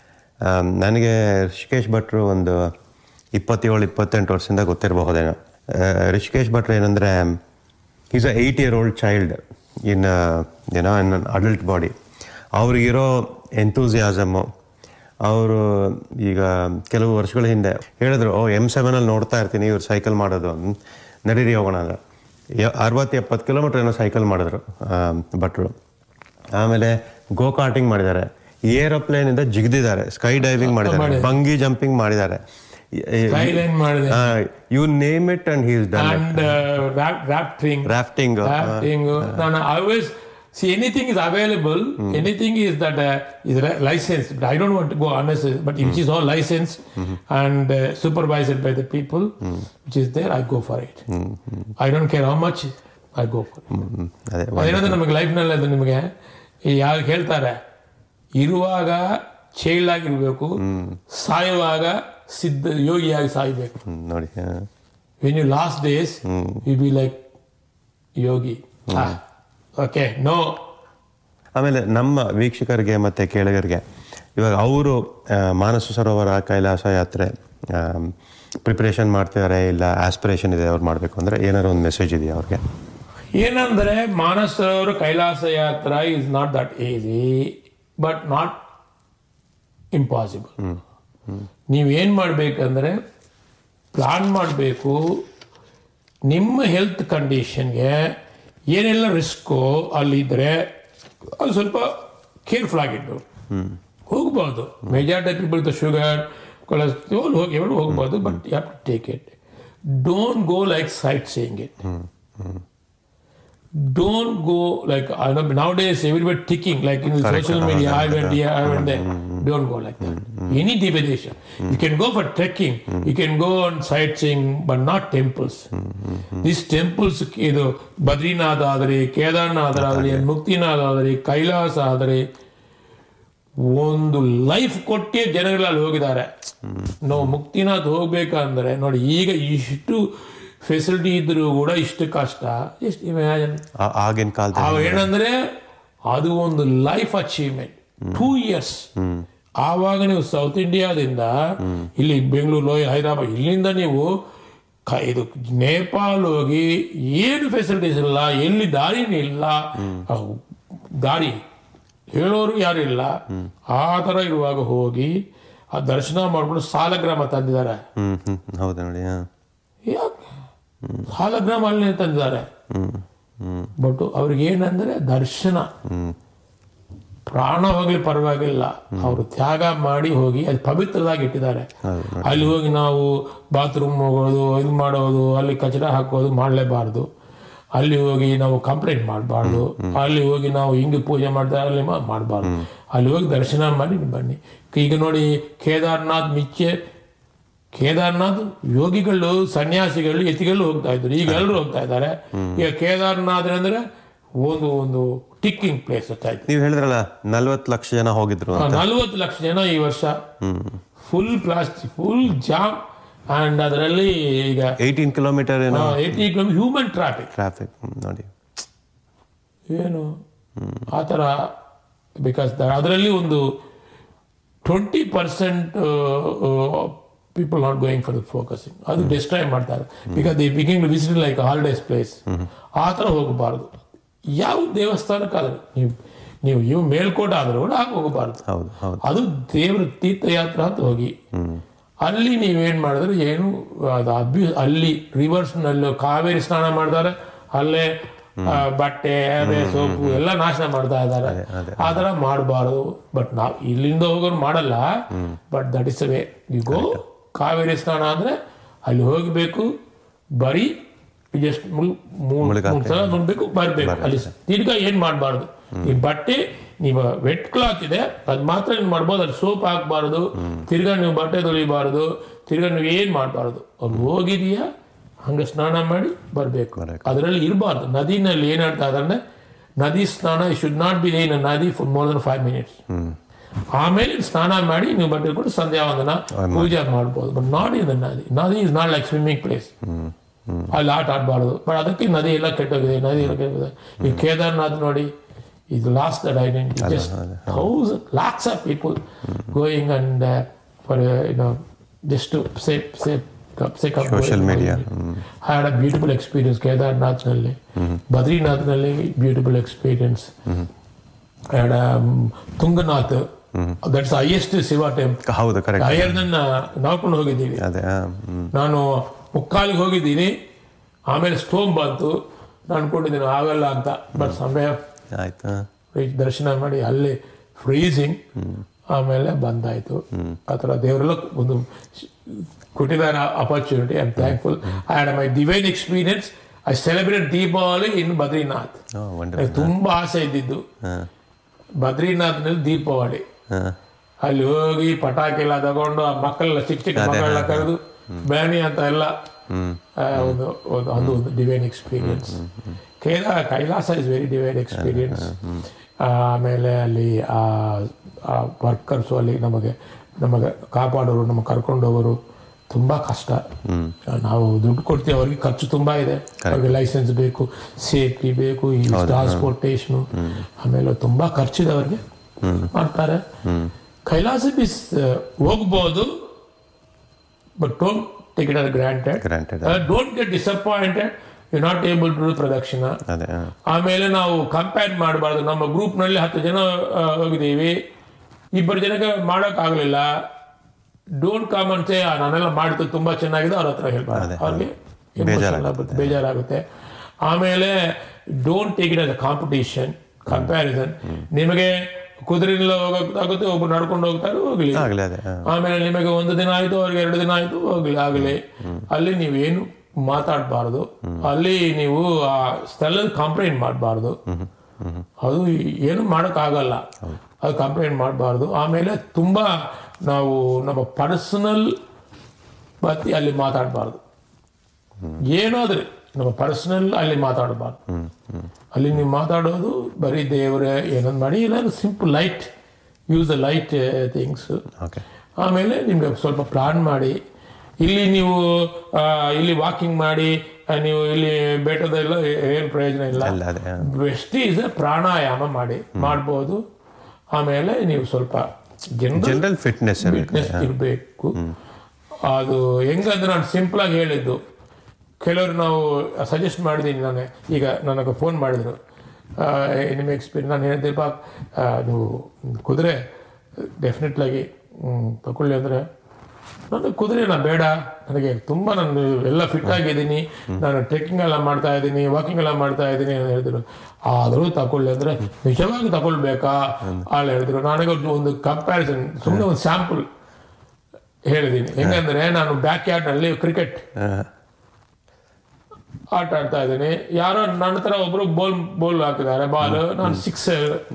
ನನಗೆ ಋಷಿಕೇಶ್ ಭಟ್ರು ಒಂದು ಇಪ್ಪತ್ತೇಳು ಇಪ್ಪತ್ತೆಂಟು ವರ್ಷದಿಂದ ಗೊತ್ತಿರಬಹುದೇನೋ ಆ, ಋಷಿಕೇಶ್ ಭಟ್ರು ಏನಂದರೆ is a eight year old child in ಏನೋ ಇನ್ ಅಡಲ್ಟ್ ಬಾಡಿ ಅವ್ರಿಗಿರೋ ಎಂತೂಸಿಯಾಸಮು ಅವರು ಈಗ ಕೆಲವು ವರ್ಷಗಳ ಹಿಂದೆ ಹೇಳಿದ್ರು ಓ ಎಮ್ ಸೆವೆನಲ್ಲಿ ನೋಡ್ತಾ ಇರ್ತೀನಿ ಇವ್ರು ಸೈಕಲ್ ಮಾಡೋದು ಅಂತ. ನಡೀರಿ ಹೋಗೋಣ ಅಂದ್ರೆ ಯ- ಅರವತ್ತು ಎಪ್ಪತ್ತು ಕಿಲೋಮೀಟ್ರ್ ಏನೋ ಸೈಕಲ್ ಮಾಡಿದ್ರು ಆ, ಭಟ್ರು ಆಮೇಲೆ ಗೋ ಕಾರ್ಟಿಂಗ್ ಮಾಡಿದ್ದಾರೆ ಏರೋಪ್ಲೇನ್ ಇಂದ ಜಿಗಿದಿದ್ದಾರೆ ಸ್ಕೈ ಡೈವಿಂಗ್ ಮಾಡಿದ್ದಾರೆ ಮಾಡಿದ್ದಾರೆ. ಬಂಗಿ ಜಂಪಿಂಗ್ ಮಾಡಿದ್ದಾರೆ Skyline ಮಾಡಿದೆ. You name it and he's done and rafting rafting rafting ನಾನು always see anything is available anything is that is license but I don't want to go unnecessary but it is all license and supervised by the people which is there I go for it I don't care how much I go for ಅದೇ ಅದೇನಂದ್ರೆ ನಮಗೆ ಲೈಫ್ನಲ್ಲಿ ಅದು ನಿಮಗೆ ಯಾರು ಹೇಳ್ತಾರೆ ಇರುವಾಗ child ಆಗಿರ್ಬೇಕು ಸಾಯುವಾಗ ಸಿದ್ಧ ಯೋಗಿಯಾಗಿ ಸಾಯ್ಬೇಕು ಹ್ಮ್, ನೋಡಿ ಹಾ. When you last days you be like yogi okay no ಆಮೇಲೆ ನಮ್ಮ ವೀಕ್ಷಕರಿಗೆ ಮತ್ತು ಕೇಳಿಗರಿಗೆ ಇವಾಗ ಅವರು ಮಾನಸ ಸರೋವರ ಕೈಲಾಸ ಯಾತ್ರೆ ಪ್ರಿಪ್ರೇಷನ್ ಮಾಡ್ತಿದ್ದಾರೆ ಇಲ್ಲ ಆಸ್ಪಿರೇಷನ್ ಇದೆ ಅವ್ರು ಮಾಡಬೇಕು ಅಂದರೆ ಏನಾದ್ರು ಒಂದು ಮೆಸೇಜ್ ಇದೆಯಾ ಅವ್ರಿಗೆ ಏನಂದ್ರೆ ಮಾನಸ ಅವರು ಕೈಲಾಸ ಯಾತ್ರ is not that easy but not impossible ನೀವೇನು ಮಾಡಬೇಕಂದ್ರೆ ಪ್ಲಾನ್ ಮಾಡಬೇಕು ನಿಮ್ಮ ಹೆಲ್ತ್ ಕಂಡೀಷನ್ಗೆ ಏನೆಲ್ಲ ರಿಸ್ಕು ಅಲ್ಲಿದ್ದರೆ ಅದು ಸ್ವಲ್ಪ ಕೇರ್ಫುಲ್ ಆಗಿದ್ದು ಹೋಗ್ಬೋದು majority people the sugar cholesterol ಹೋಗಿ ಎರಡು ಹೋಗ್ಬೋದು but you have to take it don't go like sightseeing it don't go like I know nowadays everybody ticking like in Correct. social media I went Correct. here I went there don't go like that any divination you can go for trekking you can go on sightseeing but not temples these temples ಇದು ಬದ್ರಿನಾಥ್ ಆದರೆ ಕೇದಾರ್ನಾಥ್ ಆದರೆ ಮುಕ್ತಿನಾಥ್ ಆದರೆ ಕೈಲಾಸ ಆದರೆ ಒಂದು life ಕೊಟ್ಟೆ ಜನಗಳು ಅಲ್ಲಿ ಹೋಗಿದ್ದಾರೆ ನಾವು ಮುಕ್ತಿನಾಥ್ ಹೋಗ್ಬೇಕಂದ್ರೆ ನೋಡಿ ಈಗ ಇಷ್ಟು ಫೆಸಿಲಿಟಿ ಇದ್ರೂ ಕೂಡ ಇಷ್ಟು ಕಷ್ಟ ಎಷ್ಟು ಇಮ್ಯಾಜಿನ್ ಆ- ಆಗಿನ ಅವ ಕಾಲದಲ್ಲಿ ಏನಂದ್ರೆ ಅದು ಒಂದು ಲೈಫ್ ಅಚೀವ್ಮೆಂಟ್ ಟೂ ಇಯರ್ಸ್ ಆವಾಗ ನೀವು ಸೌತ್ ಇಂಡಿಯಾದಿಂದ ಇಲ್ಲಿ ಬೆಂಗಳೂರು ಹೈದರಾಬಾದ್ ಇಲ್ಲಿಂದ ನೀವು ಕ- ಇದು ನೇಪಾಲ್ ಹೋಗಿ ಏನು ಫೆಸಿಲಿಟೀಸ್ ಇಲ್ಲ ಎಲ್ಲಿ ದಾರಿನೇ ಇಲ್ಲ ಅವ್ ದಾರಿ ಹೇಳೋರು ಯಾರು ಇಲ್ಲ ಆ ಥರ ಇರುವಾಗ ಹೋಗಿ ಆ ದರ್ಶನ ಮಾಡ್ಕೊಂಡು ಸಾಲಗ್ರಾಮ ತಂದಿದ್ದಾರೆ ಹ್ಮ್ ಹ್ಮ್ ಹೌದು ನೋಡಿ ಹಾ. ಯಾಕೆ ಸಾಲಗ್ರಾಮ ಅಲ್ಲಿ ತಂದಿದ್ದಾರೆ ಹ್ಮ್ ಹ್ಮ್ ಬಟ್ ಅವ್ರಿಗೆ ಏನಂದ್ರೆ ದರ್ಶನ ಪ್ರಾಣ ಹೋಗ್ಲಿ ಪರವಾಗಿಲ್ಲ ಅವರು ತ್ಯಾಗ ಮಾಡಿ ಹೋಗಿ ಅದು ಪವಿತ್ರವಾಗಿ ಇಟ್ಟಿದ್ದಾರೆ ಅಲ್ಲಿ ಹೋಗಿ ನಾವು ಬಾತ್ರೂಮ್ ಹೋಗೋದು ಇದು ಮಾಡೋದು ಅಲ್ಲಿ ಕಚಡ ಹಾಕೋದು ಮಾಡಲೇಬಾರ್ದು ಅಲ್ಲಿ ಹೋಗಿ ನಾವು ಕಂಪ್ಲೇಂಟ್ ಮಾಡಬಾರ್ದು ಅಲ್ಲಿ ಹೋಗಿ ನಾವು ಹಿಂಗೆ ಪೂಜೆ ಮಾಡ್ತಾ ಅಲ್ಲಿ ಮಾಡಬಾರ್ದು ಅಲ್ಲಿ ಹೋಗಿ ದರ್ಶನ ಮಾಡಿ ಬನ್ನಿ ಈಗ ನೋಡಿ ಕೇದಾರ್ನಾಥ್ ಮಿಚ್ಚೆ ಕೇದಾರ್ನಾಥ್ ಯೋಗಿಗಳು ಸನ್ಯಾಸಿಗಳು ಯತಿಗಳು ಹೋಗ್ತಾ ಇದ್ರು ಈಗ ಎಲ್ಲರೂ ಹೋಗ್ತಾ ಇದ್ದಾರೆ ಈಗ ಕೇದಾರ್ನಾಥ್ ಅಂದ್ರೆ ಒಂದು ಒಂದು ಟಿಕ್ಕಿಂಗ್ ಪ್ಲೇಸ್ ಹೋಗ್ತಾ ಇತ್ತು ನೀವು ಹೇಳಿದ್ರಲ್ಲ ನಲ್ವತ್ತು ಲಕ್ಷ ಜನ ಹೋಗಿದ್ರು ಅಂತ ನಲವತ್ತು ಲಕ್ಷ ಜನ ಈ ವರ್ಷ full plastic full jam and ಅದರಲ್ಲಿ ಈಗ ಏಯ್ಟೀನ್ ಕಿಲೋಮೀಟರ್ ಏನೋ ಏಯ್ಟಿ ಹ್ಯೂಮನ್ ಟ್ರಾಫಿಕ್ ಟ್ರಾಫಿಕ್ ನೋಡಿ ಏನು ಆ ಥರ ಬಿಕಾಸ್ ಅದರಲ್ಲಿ ಒಂದು twenty percent people not going for the focusing ಅದು ಡಿಸ್ಟ್ರಾಯ್ ಮಾಡ್ತಾರೆ because the begin to visit like holidays place ಆ ಥರ ಹೋಗಬಾರ್ದು ಯಾವ ದೇವಸ್ಥಾನಕ್ಕಾದ್ರೆ ನೀವು ನೀವು ಇವು ಮೇಲ್ಕೋಟ ಆದರೂ ಕೂಡ ಆಗ ಹೋಗಬಾರ್ದು ಹೌದು ಹೌದು ಅದು ದೇವರ ತೀರ್ಥಯಾತ್ರೆ ಅಂತ ಹೋಗಿ ಅಲ್ಲಿ ನೀವೇನ್ ಮಾಡಿದ್ರೆ ಏನು ಅದು ಅಭ್ಯು ಅಲ್ಲಿ ರಿವರ್ಸ್ನಲ್ಲಿ ಕಾವೇರಿ ಸ್ನಾನ ಮಾಡ್ತಾರೆ ಅಲ್ಲೇ ಆ, ಬಟ್ಟೆ ಅದೇ ಸೋಪು ಎಲ್ಲ ನಾಶ ಮಾಡ್ತಾ ಇದ್ದಾರೆ ಆ ಥರ ಮಾಡಬಾರ್ದು ಬಟ್ ನಾವು ಇಲ್ಲಿಂದ ಹೋಗೋರು ಮಾಡಲ್ಲ but that is way you go Kaveri ಸ್ನಾನ ಅಂದ್ರೆ ಅಲ್ಲಿ ಹೋಗಬೇಕು ಬರೀ ಜಸ್ಟ್ ಮುಳುಗಾಕೆ. ನೋಡ್ಬೇಕು ಬರ್ಬೇಕು ಅಲ್ಲಿ ತಿರ್ಗಾ ಏನ್ ಮಾಡಬಾರ್ದು ಈ ಬಟ್ಟೆ ನೀವು ವೆಟ್ ಕ್ಲಾತ್ ಇದೆ ಅದ್ ಮಾತ್ರ ನೀವು ಮಾಡ್ಬೋದು ಅಲ್ಲಿ ಸೋಪ್ ಹಾಕ್ಬಾರ್ದು ತಿರ್ಗಾ ನೀವು ಬಟ್ಟೆ ತೊಳಿಬಾರ್ದು ತಿರ್ಗಾ ನೀವು ಏನ್ ಮಾಡಬಾರ್ದು ಅಲ್ಲಿ ಹೋಗಿದೀಯಾ ಹಂಗೆ ಸ್ನಾನ ಮಾಡಿ ಬರಬೇಕು ಅದರಲ್ಲಿ ಇರಬಾರ್ದು ನದಿನಲ್ಲಿ ಏನಾಡ್ತಾ ಅಂದ್ರೆ ನದಿ ಸ್ನಾನ ಶುಡ್ ನಾಟ್ ಬಿ ಇನ್ ನದಿ for more than five minutes ಆಮೇಲೆ ಸ್ನಾನ ಮಾಡಿ ನೀವು ಬಟ್ಟೆ ಕೊಟ್ಟು ಸಂಧ್ಯಾ ವಂದನ ಪೂಜೆ ಮಾಡ್ಬೋದು ಬಟ್ ನಾಟ್ ಇನ್ ದ ನದಿ ನದಿ is not like swimming place ಅಲ್ಲಿ ಆಟ ಆಡಬಾರ್ದು ಬಟ್ ಅದಕ್ಕೆ ನದಿ ಎಲ್ಲ ಕೆಟ್ಟೋಗಿದೆ ನದಿ ಎಲ್ಲ ಕೆಟ್ಟೋಗಿದೆ ಈ ಕೇದಾರ್ನಾಥ್ ನೋಡಿ ಇದು last that identity just thousand lakhs of people going and for you know just safe safe Social media. Had a beautiful experience ಕೇದಾರ್ನಾಥ್ನಲ್ಲಿ ಬದ್ರಿನಾಥ್ನಲ್ಲಿ beautiful experience had Tungnath that's highest Shiva temple ಹೌದು ಕರೆಕ್ಟ್ ಹೈಯರ್ ನಾವ್ಕೊಂಡು ಹೋಗಿದ್ದೀವಿ ಅದೇ ಆ, ಹ್ಮ್. ನಾನು ಮುಕ್ಕಾಲಿಗೆ ಹೋಗಿದ್ದೀನಿ ಆಮೇಲೆ ಸ್ಟೋಮ್ ಬಂತು ನಾನು ಅನ್ಕೊಂಡಿದ್ದೀನಿ ಆಗಲ್ಲ ಅಂತ ಬಟ್ ಸಮಯ ಆಯ್ತಾ reach ದರ್ಶನ ಮಾಡಿ ಅಲ್ಲಿ ಫ್ರೀಸಿಂಗ್ ಆಮೇಲೆ ಬಂದಾಯ್ತು ಆ ಥರ ದೇವರೆಲ್ಲ ಒಂದು ಶ್- ಕೊಟ್ಟಿದ್ದಾರೆ opportunity I am thankful I had my divine experience I celebrate Deepavali in Badrinath oh wonder ನನಗೆ ತುಂಬಾ ಆಸೆ ಇದ್ದಿದ್ದು ಬದ್ರಿನಾಥ್ನಲ್ಲಿ ದೀಪಾವಳಿ ಅಲ್ಲಿ ಹೋಗಿ ಪಟಾಕಿ ಎಲ್ಲ ತಗೊಂಡು ಆ ಮಕ್ಕಳೆಲ್ಲ ಚಿಕ್ಕ ಚಿಕ್ಕ ಮಕ್ಕಳೆಲ್ಲ ಕರೆದು ಬ್ಯಾನಿ ಅಂತ ಎಲ್ಲ ಆ, ಒಂದು ಒಂದು ಅದು ಒಂದು ಡಿವೈನ್ ಎಕ್ಸ್ಪೀರಿಯನ್ಸ್ ಕೇದ Kailash is very divine experience ಆಮೇಲೆ ಅಲ್ಲಿ ಆ ವರ್ಕರ್ಸು ಅಲ್ಲಿ ನಮಗೆ ನಮಗೆ ಕಾಪಾಡೋರು ನಮಗೆ ಕರ್ಕೊಂಡೋಗೋರು ತುಂಬ ಕಷ್ಟ ನಾವು ದುಡ್ಡು ಕೊಡ್ತೀವಿ ಅವ್ರಿಗೆ ಖರ್ಚು ತುಂಬ ಇದೆ ಅವ್ರಿಗೆ ಲೈಸೆನ್ಸ್ ಬೇಕು ಸೇಫ್ಟಿ ಬೇಕು ಈ ಟ್ರಾನ್ಸ್ಪೋರ್ಟೇಷನು ಆಮೇಲೆ ತುಂಬ ಖರ್ಚಿದೆ ಅವ್ರಿಗೆ ಮಾಡ್ತಾರೆ ಕೈಲಾಸ ಬಿಸ್ ಹೋಗ್ಬೋದು but don't take it are granted Granted. Don't get disappointed you not able to ಪ್ರದಕ್ಷಿಣ ಅದೇ ಆ. ಆಮೇಲೆ ನಾವು ಕಂಪೇರ್ ಮಾಡಬಾರ್ದು ನಮ್ಮ ಗ್ರೂಪ್ನಲ್ಲಿ ಹತ್ತು ಜನ ಆ, ಹೋಗಿದ್ದೀವಿ ಇಬ್ಬರು ಜನಕ್ಕೆ ಮಾಡೋಕ್ಕಾಗಲಿಲ್ಲ ಡೋಂಟ್ ಕಮ್ ಅಂತ say, "ಆ, ನಾನೆಲ್ಲ ಮಾಡಿದ್ದು ತುಂಬಾ ಚೆನ್ನಾಗಿದೆ ಅವ್ರ ಹತ್ರ ಹೇಳ್ಬಾರ್ದು ಅದೇ, ಅವ್ರಿಗೆ ಅದೇ. emotional ಬೇಜಾರಾಗುತ್ತೆ. ಆಗುತ್ತೆ, ಬೇಜಾರಾಗುತ್ತೆ ಆಮೇಲೆ don't take it as a competition comparison ನಿಮಗೆ ಕುದುರೆನೆಲ್ಲ ಹೋಗೋಕ್ಕಾಗುತ್ತೆ ಒಬ್ರು ನಡ್ಕೊಂಡು ಹೋಗ್ತಾರೆ ಹೋಗ್ಲಿ ಆಗಲಿ ಅದೇ ಹಾ. ಆಮೇಲೆ ನಿಮಗೆ ಒಂದು ದಿನ ಆಯ್ತು ಅವ್ರಿಗೆ ಎರಡು ದಿನ ಆಯ್ತು ಹೋಗ್ಲಿ ಆಗಲಿ ಅಲ್ಲಿ ನೀವೇನು ಮಾತಾಡಬಾರ್ದು ಅಲ್ಲಿ ನೀವು ಆ ಸ್ಥಳದಲ್ಲಿ ಕಂಪ್ಲೇಂಟ್ ಮಾಡಬಾರ್ದು ಅದು ಏನು ಮಾಡೋಕ್ಕಾಗಲ್ಲ ಅದು ಕಂಪ್ಲೇಂಟ್ ಮಾಡಬಾರ್ದು ಆಮೇಲೆ ತುಂಬ ನಾವು ನಮ್ಮ ಪರ್ಸನಲ್ ಬತ್ತಿ ಅಲ್ಲಿ ಮಾತಾಡಬಾರ್ದು ಏನಾದ್ರೆ ನಮ್ಮ ಪರ್ಸನಲ್ ಅಲ್ಲಿ ಮಾತಾಡಬಾರ್ದು ಅಲ್ಲಿ ನೀವು ಮಾತಾಡೋದು ಬರೀ ದೇವರೇ ಏನೊಂದು ಮಾಡಿ ಇಲ್ಲ simple light use the light things okay ಆಮೇಲೆ ನಿಮ್ಗೆ ಸ್ವಲ್ಪ ಪ್ಲಾನ್ ಮಾಡಿ ಇಲ್ಲಿ ನೀವು ಆ, ಇಲ್ಲಿ ವಾಕಿಂಗ್ ಮಾಡಿ ಆ, ನೀವು ಇಲ್ಲಿ ಬೆಟ್ಟದೆಲ್ಲ ಏನು ಪ್ರಯೋಜನ ಇಲ್ಲ ಅಲ್ಲ ಅದೇ ಹಾ. ಬೆಸ್ಟ್ ಈಸ್ ಪ್ರಾಣಾಯಾಮ ಮಾಡಿ ಮಾಡ್ಬೋದು ಆಮೇಲೆ ನೀವು ಸ್ವಲ್ಪ ಜನರಲ್ ಜನರಲ್ ಫಿಟ್ನೆಸ್ ಫಿಟ್ನೆಸ್ ಇರಬೇಕು ಅದು ಹೆಂಗಂದ್ರೆ ನಾನು ಸಿಂಪಲ್ ಆಗಿ ಹೇಳಿದ್ದು ಕೆಲವರು ನಾವು ಸಜೆಸ್ಟ್ ಮಾಡಿದ್ದೀನಿ ನಾನು ಈಗ ನನಗೆ ಫೋನ್ ಮಾಡಿದ್ರು ಆ, ನಿಮ್ಮ ಎಕ್ಸ್ಪೀರಿಯನ್ಸ್ ನಾನು ಹೇಳಿದ್ದೆಪ್ಪ ಆ, ನೀವು ಕುದುರೆ ಡೆಫಿನೆಟ್ಲಾಗಿ ತಗೊಳ್ಳಿ ಅಂದರೆ ನನಗೆ ಕುದುರೆನ ಬೇಡ ನನಗೆ ತುಂಬ ನಾನು ಎಲ್ಲ ಫಿಟ್ ಆಗಿದ್ದೀನಿ ನಾನು ಟ್ರೆಕ್ಕಿಂಗ್ ಎಲ್ಲ ಮಾಡ್ತಾ ಇದ್ದೀನಿ ವಾಕಿಂಗ್ ಎಲ್ಲ ಮಾಡ್ತಾ ಇದ್ದೀನಿ ಅಂತ ಹೇಳಿದ್ರು ಆದರೂ ತಗೊಳ್ಳಿ ಅಂದರೆ ನಿಜವಾಗಿ ತಗೊಳ್ಬೇಕಾ ಅಲ್ಲಿ ಹೇಳಿದ್ರು ನನಗೆ ಒಂದು- ಒಂದು ಕಂಪ್ಯಾರಿಸನ್ ಸುಮ್ಮನೆ ಒಂದು ಸ್ಯಾಂಪಲ್ ಹೇಳಿದ್ದೀನಿ ಹೆಂಗಂದ್ರೆ ನಾನು ಬ್ಯಾಕ್ ಯಾರ್ಡ್ನಲ್ಲಿ ಕ್ರಿಕೆಟ್ ಆಟ ಆಡ್ತಾ ಇದ್ದೀನಿ ಯಾರೋ ನನ್ನ ಹತ್ರ ಒಬ್ರು ಬೋಲ್ ಬೋಲ್ ಹಾಕಿದ್ದಾರೆ ಬಾಲ್ ನಾನು ಸಿಕ್ಸ್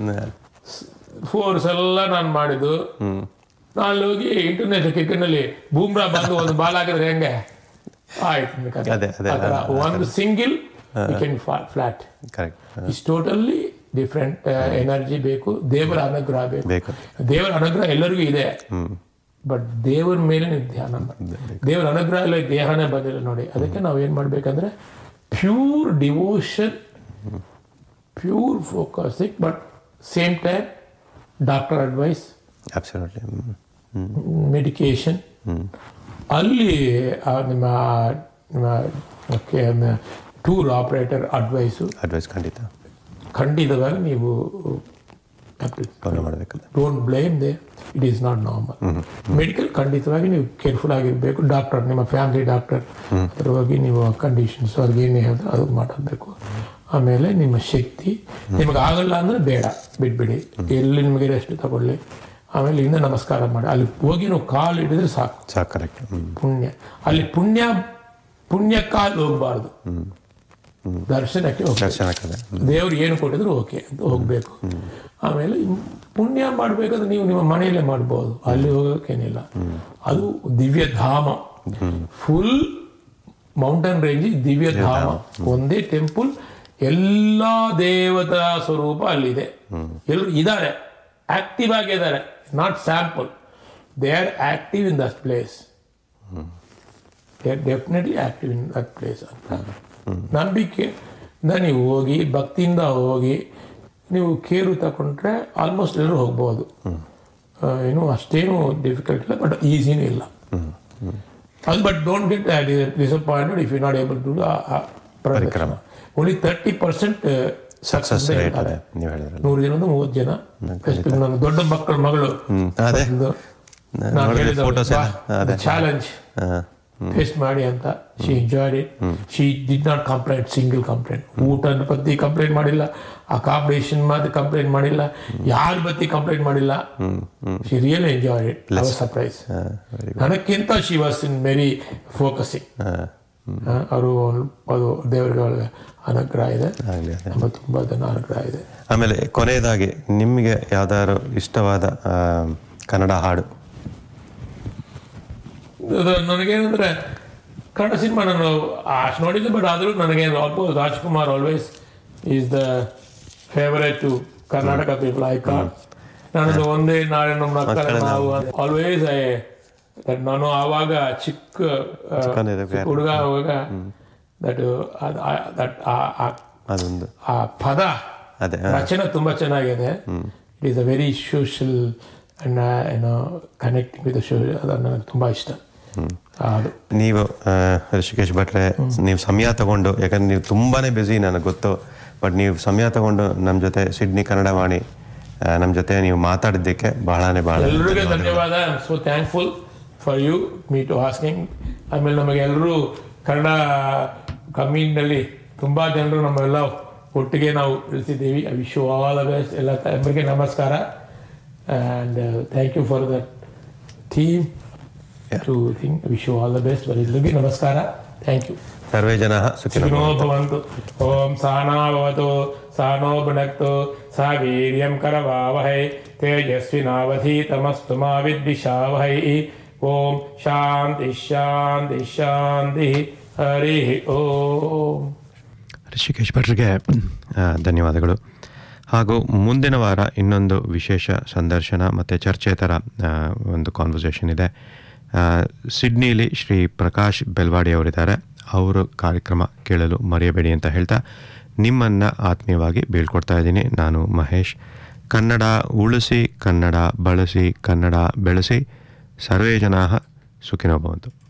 ಫೋರ್ಸ್ ಎಲ್ಲ ನಾನು ಮಾಡಿದ್ದು ನಾನು ಹೋಗಿ ಇಂಟರ್ನ್ಯಾಷನಲ್ ಕ್ರಿಕೆಟ್ನಲ್ಲಿ ಬೂಮ್ರಾ ಬಂದು ಒಂದು ಬಾಲ್ ಹಾಕಿದ್ರೆ ಹೆಂಗೆ ಆಯ್ತು ನಿಮ್ ಕಥೆ. ಅದೇ, ಅದೇ, ಆ ಥರ ಅದೇ. ಒಂದು single can flat correct is totally different energy ಬೇಕು ದೇವರ ಅನುಗ್ರಹ ಬೇಕು ಬೇಕು ದೇವರ ಅನುಗ್ರಹ ಎಲ್ಲರಿಗೂ ಇದೆ ಬಟ್ ದೇವರ ಮೇಲೆ ನೀವು ಧ್ಯಾನ ಮಾಡಿ ದೇವರ ಅನುಗ್ರಹ ಎಲ್ಲ ದೇಹನೇ ಬಂದಿಲ್ಲ ನೋಡಿ ಅದಕ್ಕೆ ನಾವು ಏನು ಮಾಡ್ಬೇಕಂದ್ರೆ pure devotion pure focusing but same time doctor advice absolutely medication ಅಲ್ಲಿ ಆ ನಿಮ್ಮ ನಿಮ್ಮ ಟೂರ್ ಆಪರೇಟರ್ ಅಡ್ವೈಸು ಅಡ್ವೈಸ್ ಖಂಡಿತ ಖಂಡಿತವಾಗಿ ನೀವು ಫಾಲೋ ಮಾಡಬೇಕಲ್ಲ don't blame they it is not normal medical ಖಂಡಿತವಾಗಿ ನೀವು ಕೇರ್ಫುಲ್ ಆಗಿರಬೇಕು ಡಾಕ್ಟರ್ ನಿಮ್ಮ ಫ್ಯಾಮಿಲಿ ಡಾಕ್ಟರ್ ಅದ್ರ ಬಗ್ಗೆ ನೀವು ಕಂಡೀಷನ್ಸ್ ಅವ್ರಿಗೆ ಏನು ಹೇಳ್ತಾರೆ ಅದು ಮಾಡಬೇಕು ಆಮೇಲೆ ನಿಮ್ಮ ಶಕ್ತಿ ನಿಮಗೆ ಆಗಲ್ಲ ಅಂದರೆ ಬೇಡ ಬಿಟ್ಬಿಡಿ ಎಲ್ಲಿ ನಿಮಗೆ ರೆಸ್ಟ್ ತಗೊಳ್ಳಿ ಆಮೇಲೆ ಇನ್ನು ನಮಸ್ಕಾರ ಮಾಡಿ ಅಲ್ಲಿ ಹೋಗಿ ನಾವು ಕಾಲು ಹಿಡಿದ್ರೆ ಸಾಕು ಸಾಕು ಕರೆಕ್ಟ್ ಪುಣ್ಯ ಅಲ್ಲಿ ಪುಣ್ಯ ಪುಣ್ಯ ಕಾಲು ಹೋಗಬಾರ್ದು ದರ್ಶನಕ್ಕೆ ಹೋಗ್ಬೇಕು ದರ್ಶನಕ್ಕದೆ ದೇವ್ರು ಏನು ಕೊಟ್ಟಿದ್ರು ಓಕೆ ಅಂತ ಹೋಗಬೇಕು ಆಮೇಲೆ ಇನ್ ಪುಣ್ಯ ಮಾಡಬೇಕಾದ್ರೆ ನೀವು ನಿಮ್ಮ ಮನೆಯಲ್ಲೇ ಮಾಡ್ಬೋದು ಅಲ್ಲಿ ಹೋಗೋಕ್ಕೇನಿಲ್ಲ ಅದು ದಿವ್ಯ ಧಾಮ ಫುಲ್ ಮೌಂಟೇನ್ ರೇಂಜ್ ದಿವ್ಯ ಧಾಮ ಒಂದೇ ಟೆಂಪಲ್ ಎಲ್ಲ ದೇವತಾ ಸ್ವರೂಪ ಅಲ್ಲಿದೆ ಎಲ್ಲರೂ ಇದ್ದಾರೆ ಆಕ್ಟಿವ್ ಆಗಿದ್ದಾರೆ not sample they are active in that place they are definitely active in that place ಅಂತ ನಂಬಿಕೆಯಿಂದ ನೀವು ಹೋಗಿ ಭಕ್ತಿಯಿಂದ ಹೋಗಿ ನೀವು ಕೇರು ತಗೊಂಡ್ರೆ ಆಲ್ಮೋಸ್ಟ್ ಎಲ್ಲರೂ ಹೋಗ್ಬೋದು ಆ, ಏನು ಅಷ್ಟೇನು ಡಿಫಿಕಲ್ಟ್ ಇಲ್ಲ ಬಟ್ ಈಸಿನೂ ಇಲ್ಲ ಅದು but don't get disappointed if you not able to ಪರಿಕ್ರಮ only thirty percent success success rate ಹೇಳ್ತಾರೆ ಅದೇ ನೀವು ಹೇಳಿದ್ರಲ್ಲ ನೂರು ಜನದ ಮೂವತ್ತು ಜನ ಎಷ್ಟು ನನ್ನ ದೊಡ್ಡ ಮಕ್ಕಳ ಮಗಳು ಹ್ಮ್, ಅದೇ. ನಾನು ನೋಡಿದೆ photos ಎಲ್ಲ, ಅದೇ. ಚಾಲೆಂಜ್ ಹಾಂ ಫೇಸ್ ಮಾಡಿ ಅಂತ she enjoyed it she did not complaint single complaint ಊಟದ ಬಗ್ಗೆ ಕಂಪ್ಲೇಂಟ್ ಮಾಡಿಲ್ಲ ಅಕಾಮಿಡೇಷನ್ ಮಾಡಿ ಕಂಪ್ಲೇಂಟ್ ಮಾಡಿಲ್ಲ ಯಾರ ಬಗ್ಗೆ ಕಂಪ್ಲೇಂಟ್ ಮಾಡಿಲ್ಲ she real enjoyed it surprise ನನಕ್ಕಿಂತ she was in very focusing ಅವರು ಅದು ದೇವರುಗಳ ಅನುಗ್ರಹ ಇದೆ ಆಗಲಿ ಅದೇ ನಮ್ಮ ತುಂಬ ಜನ ಅನುಗ್ರಹ ಇದೆ ಆಮೇಲೆ ಕೊನೆಯದಾಗಿ ನಿಮಗೆ ಯಾವ್ದಾದ್ರು ಇಷ್ಟವಾದ ಆ, ಕನ್ನಡ ಹಾಡು ಅದು ನನಗೇನಂದ್ರೆ ಕನ್ನಡ ಸಿನಿಮಾ ನಾನು ಅಷ್ಟು ನೋಡಿದ್ದೆ ಬಟ್ ಆದರೂ ನನಗೆ almost Rajkumar always is the favourite to Karnataka people I can ನಾನು ಒಂದೇ ನಾಳೆ ನಮ್ಮ ಮಕ್ಕಳ ನಾವು ಆಲ್ವೇಸ್ ಐ ನಾನು ಆವಾಗ ಚಿಕ್ಕ ಆ, ಚಿಕ್ಕಂದಿದ್ದಾಗ ಚಿಕ್ಕ ಹುಡುಗ ಆವಾಗ ದಟ್ ದಟ್ ಅದೊಂದು ಆ ಪದ ಅದೇ ರಚನೆ ತುಂಬಾ ಚೆನ್ನಾಗಿದೆ it is a very social and ಏನೋ ಕನೆಕ್ಟಿಂಗ್ ವಿತ್ ಅದು ನನಗೆ ತುಂಬಾ ಇಷ್ಟ ಅದು ನೀವು ಆ, ಋಷಿಕೇಶ್ ಭಟ್ರೆ ನೀವು ಸಮಯ ತಗೊಂಡು ಯಾಕಂದ್ರೆ ನೀವು ತುಂಬಾನೇ ಬ್ಯುಸಿ ನನಗೆ ಗೊತ್ತು ಬಟ್ ನೀವು ಸಮಯ ತಗೊಂಡು ನಮ್ಮ ಜೊತೆ ಸಿಡ್ನಿ ಕನ್ನಡ ವಾಣಿ ನಮ್ಮ ಜೊತೆ ನೀವು ಮಾತಾಡಿದ್ದಕ್ಕೆ ಬಹಳನೇ ಬಹಳ ಎಲ್ರಿಗೂ ಧನ್ಯವಾದ I am so thankful for you me to asking ಆಮೇಲೆ ನಮಗೆ ಎಲ್ಲರೂ ಕನ್ನಡ ಕಮ್ಯುನಿಟಿನಲ್ಲಿ ತುಂಬ ಜನರು ನಮ್ಮೆಲ್ಲ ಒಟ್ಟಿಗೆ ನಾವು ತಿಳಿಸಿದ್ದೀವಿ I wish all the best ಎಲ್ಲ ಎಲ್ಲರಿಗೆ ನಮಸ್ಕಾರ And uh, thank you for the team to think. Wish you all the best. Very Namaskara. Thank you. ಸರ್ವೇ ಜನ ಸುಖಿನೋ सुखिनो भवन्तु ॐ साना भवतु सानो भुनक्तु सा वीर्यं करवावहै तेजस्विनावधीतमस्तु मा विद्विषावहै ॐ शान्ति शान्ति शान्तिः हरिः ॐ ಋಷಿಕೇಶ್ ಭಟ್ರಿಗೆ ಆ, ಧನ್ಯವಾದಗಳು ಹಾಗೂ ಮುಂದಿನ ವಾರ ಇನ್ನೊಂದು ವಿಶೇಷ ಸಂದರ್ಶನ ಮತ್ತು ಚರ್ಚೆ ಥರ ಆ, ಒಂದು ಕಾನ್ವರ್ಸೇಷನ್ ಇದೆ ಆ, ಸಿಡ್ನಿಲಿ ಶ್ರೀ ಪ್ರಕಾಶ್ ಬೆಲ್ವಾಡಿ ಅವರಿದ್ದಾರೆ ಅವರು ಕಾರ್ಯಕ್ರಮ ಕೇಳಲು ಮರೆಯಬೇಡಿ ಅಂತ ಹೇಳ್ತಾ ನಿಮ್ಮನ್ನು ಆತ್ಮೀಯವಾಗಿ ಬೀಳ್ಕೊಡ್ತಾ ಇದ್ದೀನಿ ನಾನು ಮಹೇಶ್ ಕನ್ನಡ ಉಳಿಸಿ ಕನ್ನಡ ಬಳಸಿ ಕನ್ನಡ ಬೆಳೆಸಿ ಸರ್ವೇ ಜನಾಹ ಸುಖಿನೋ ಭವಂತು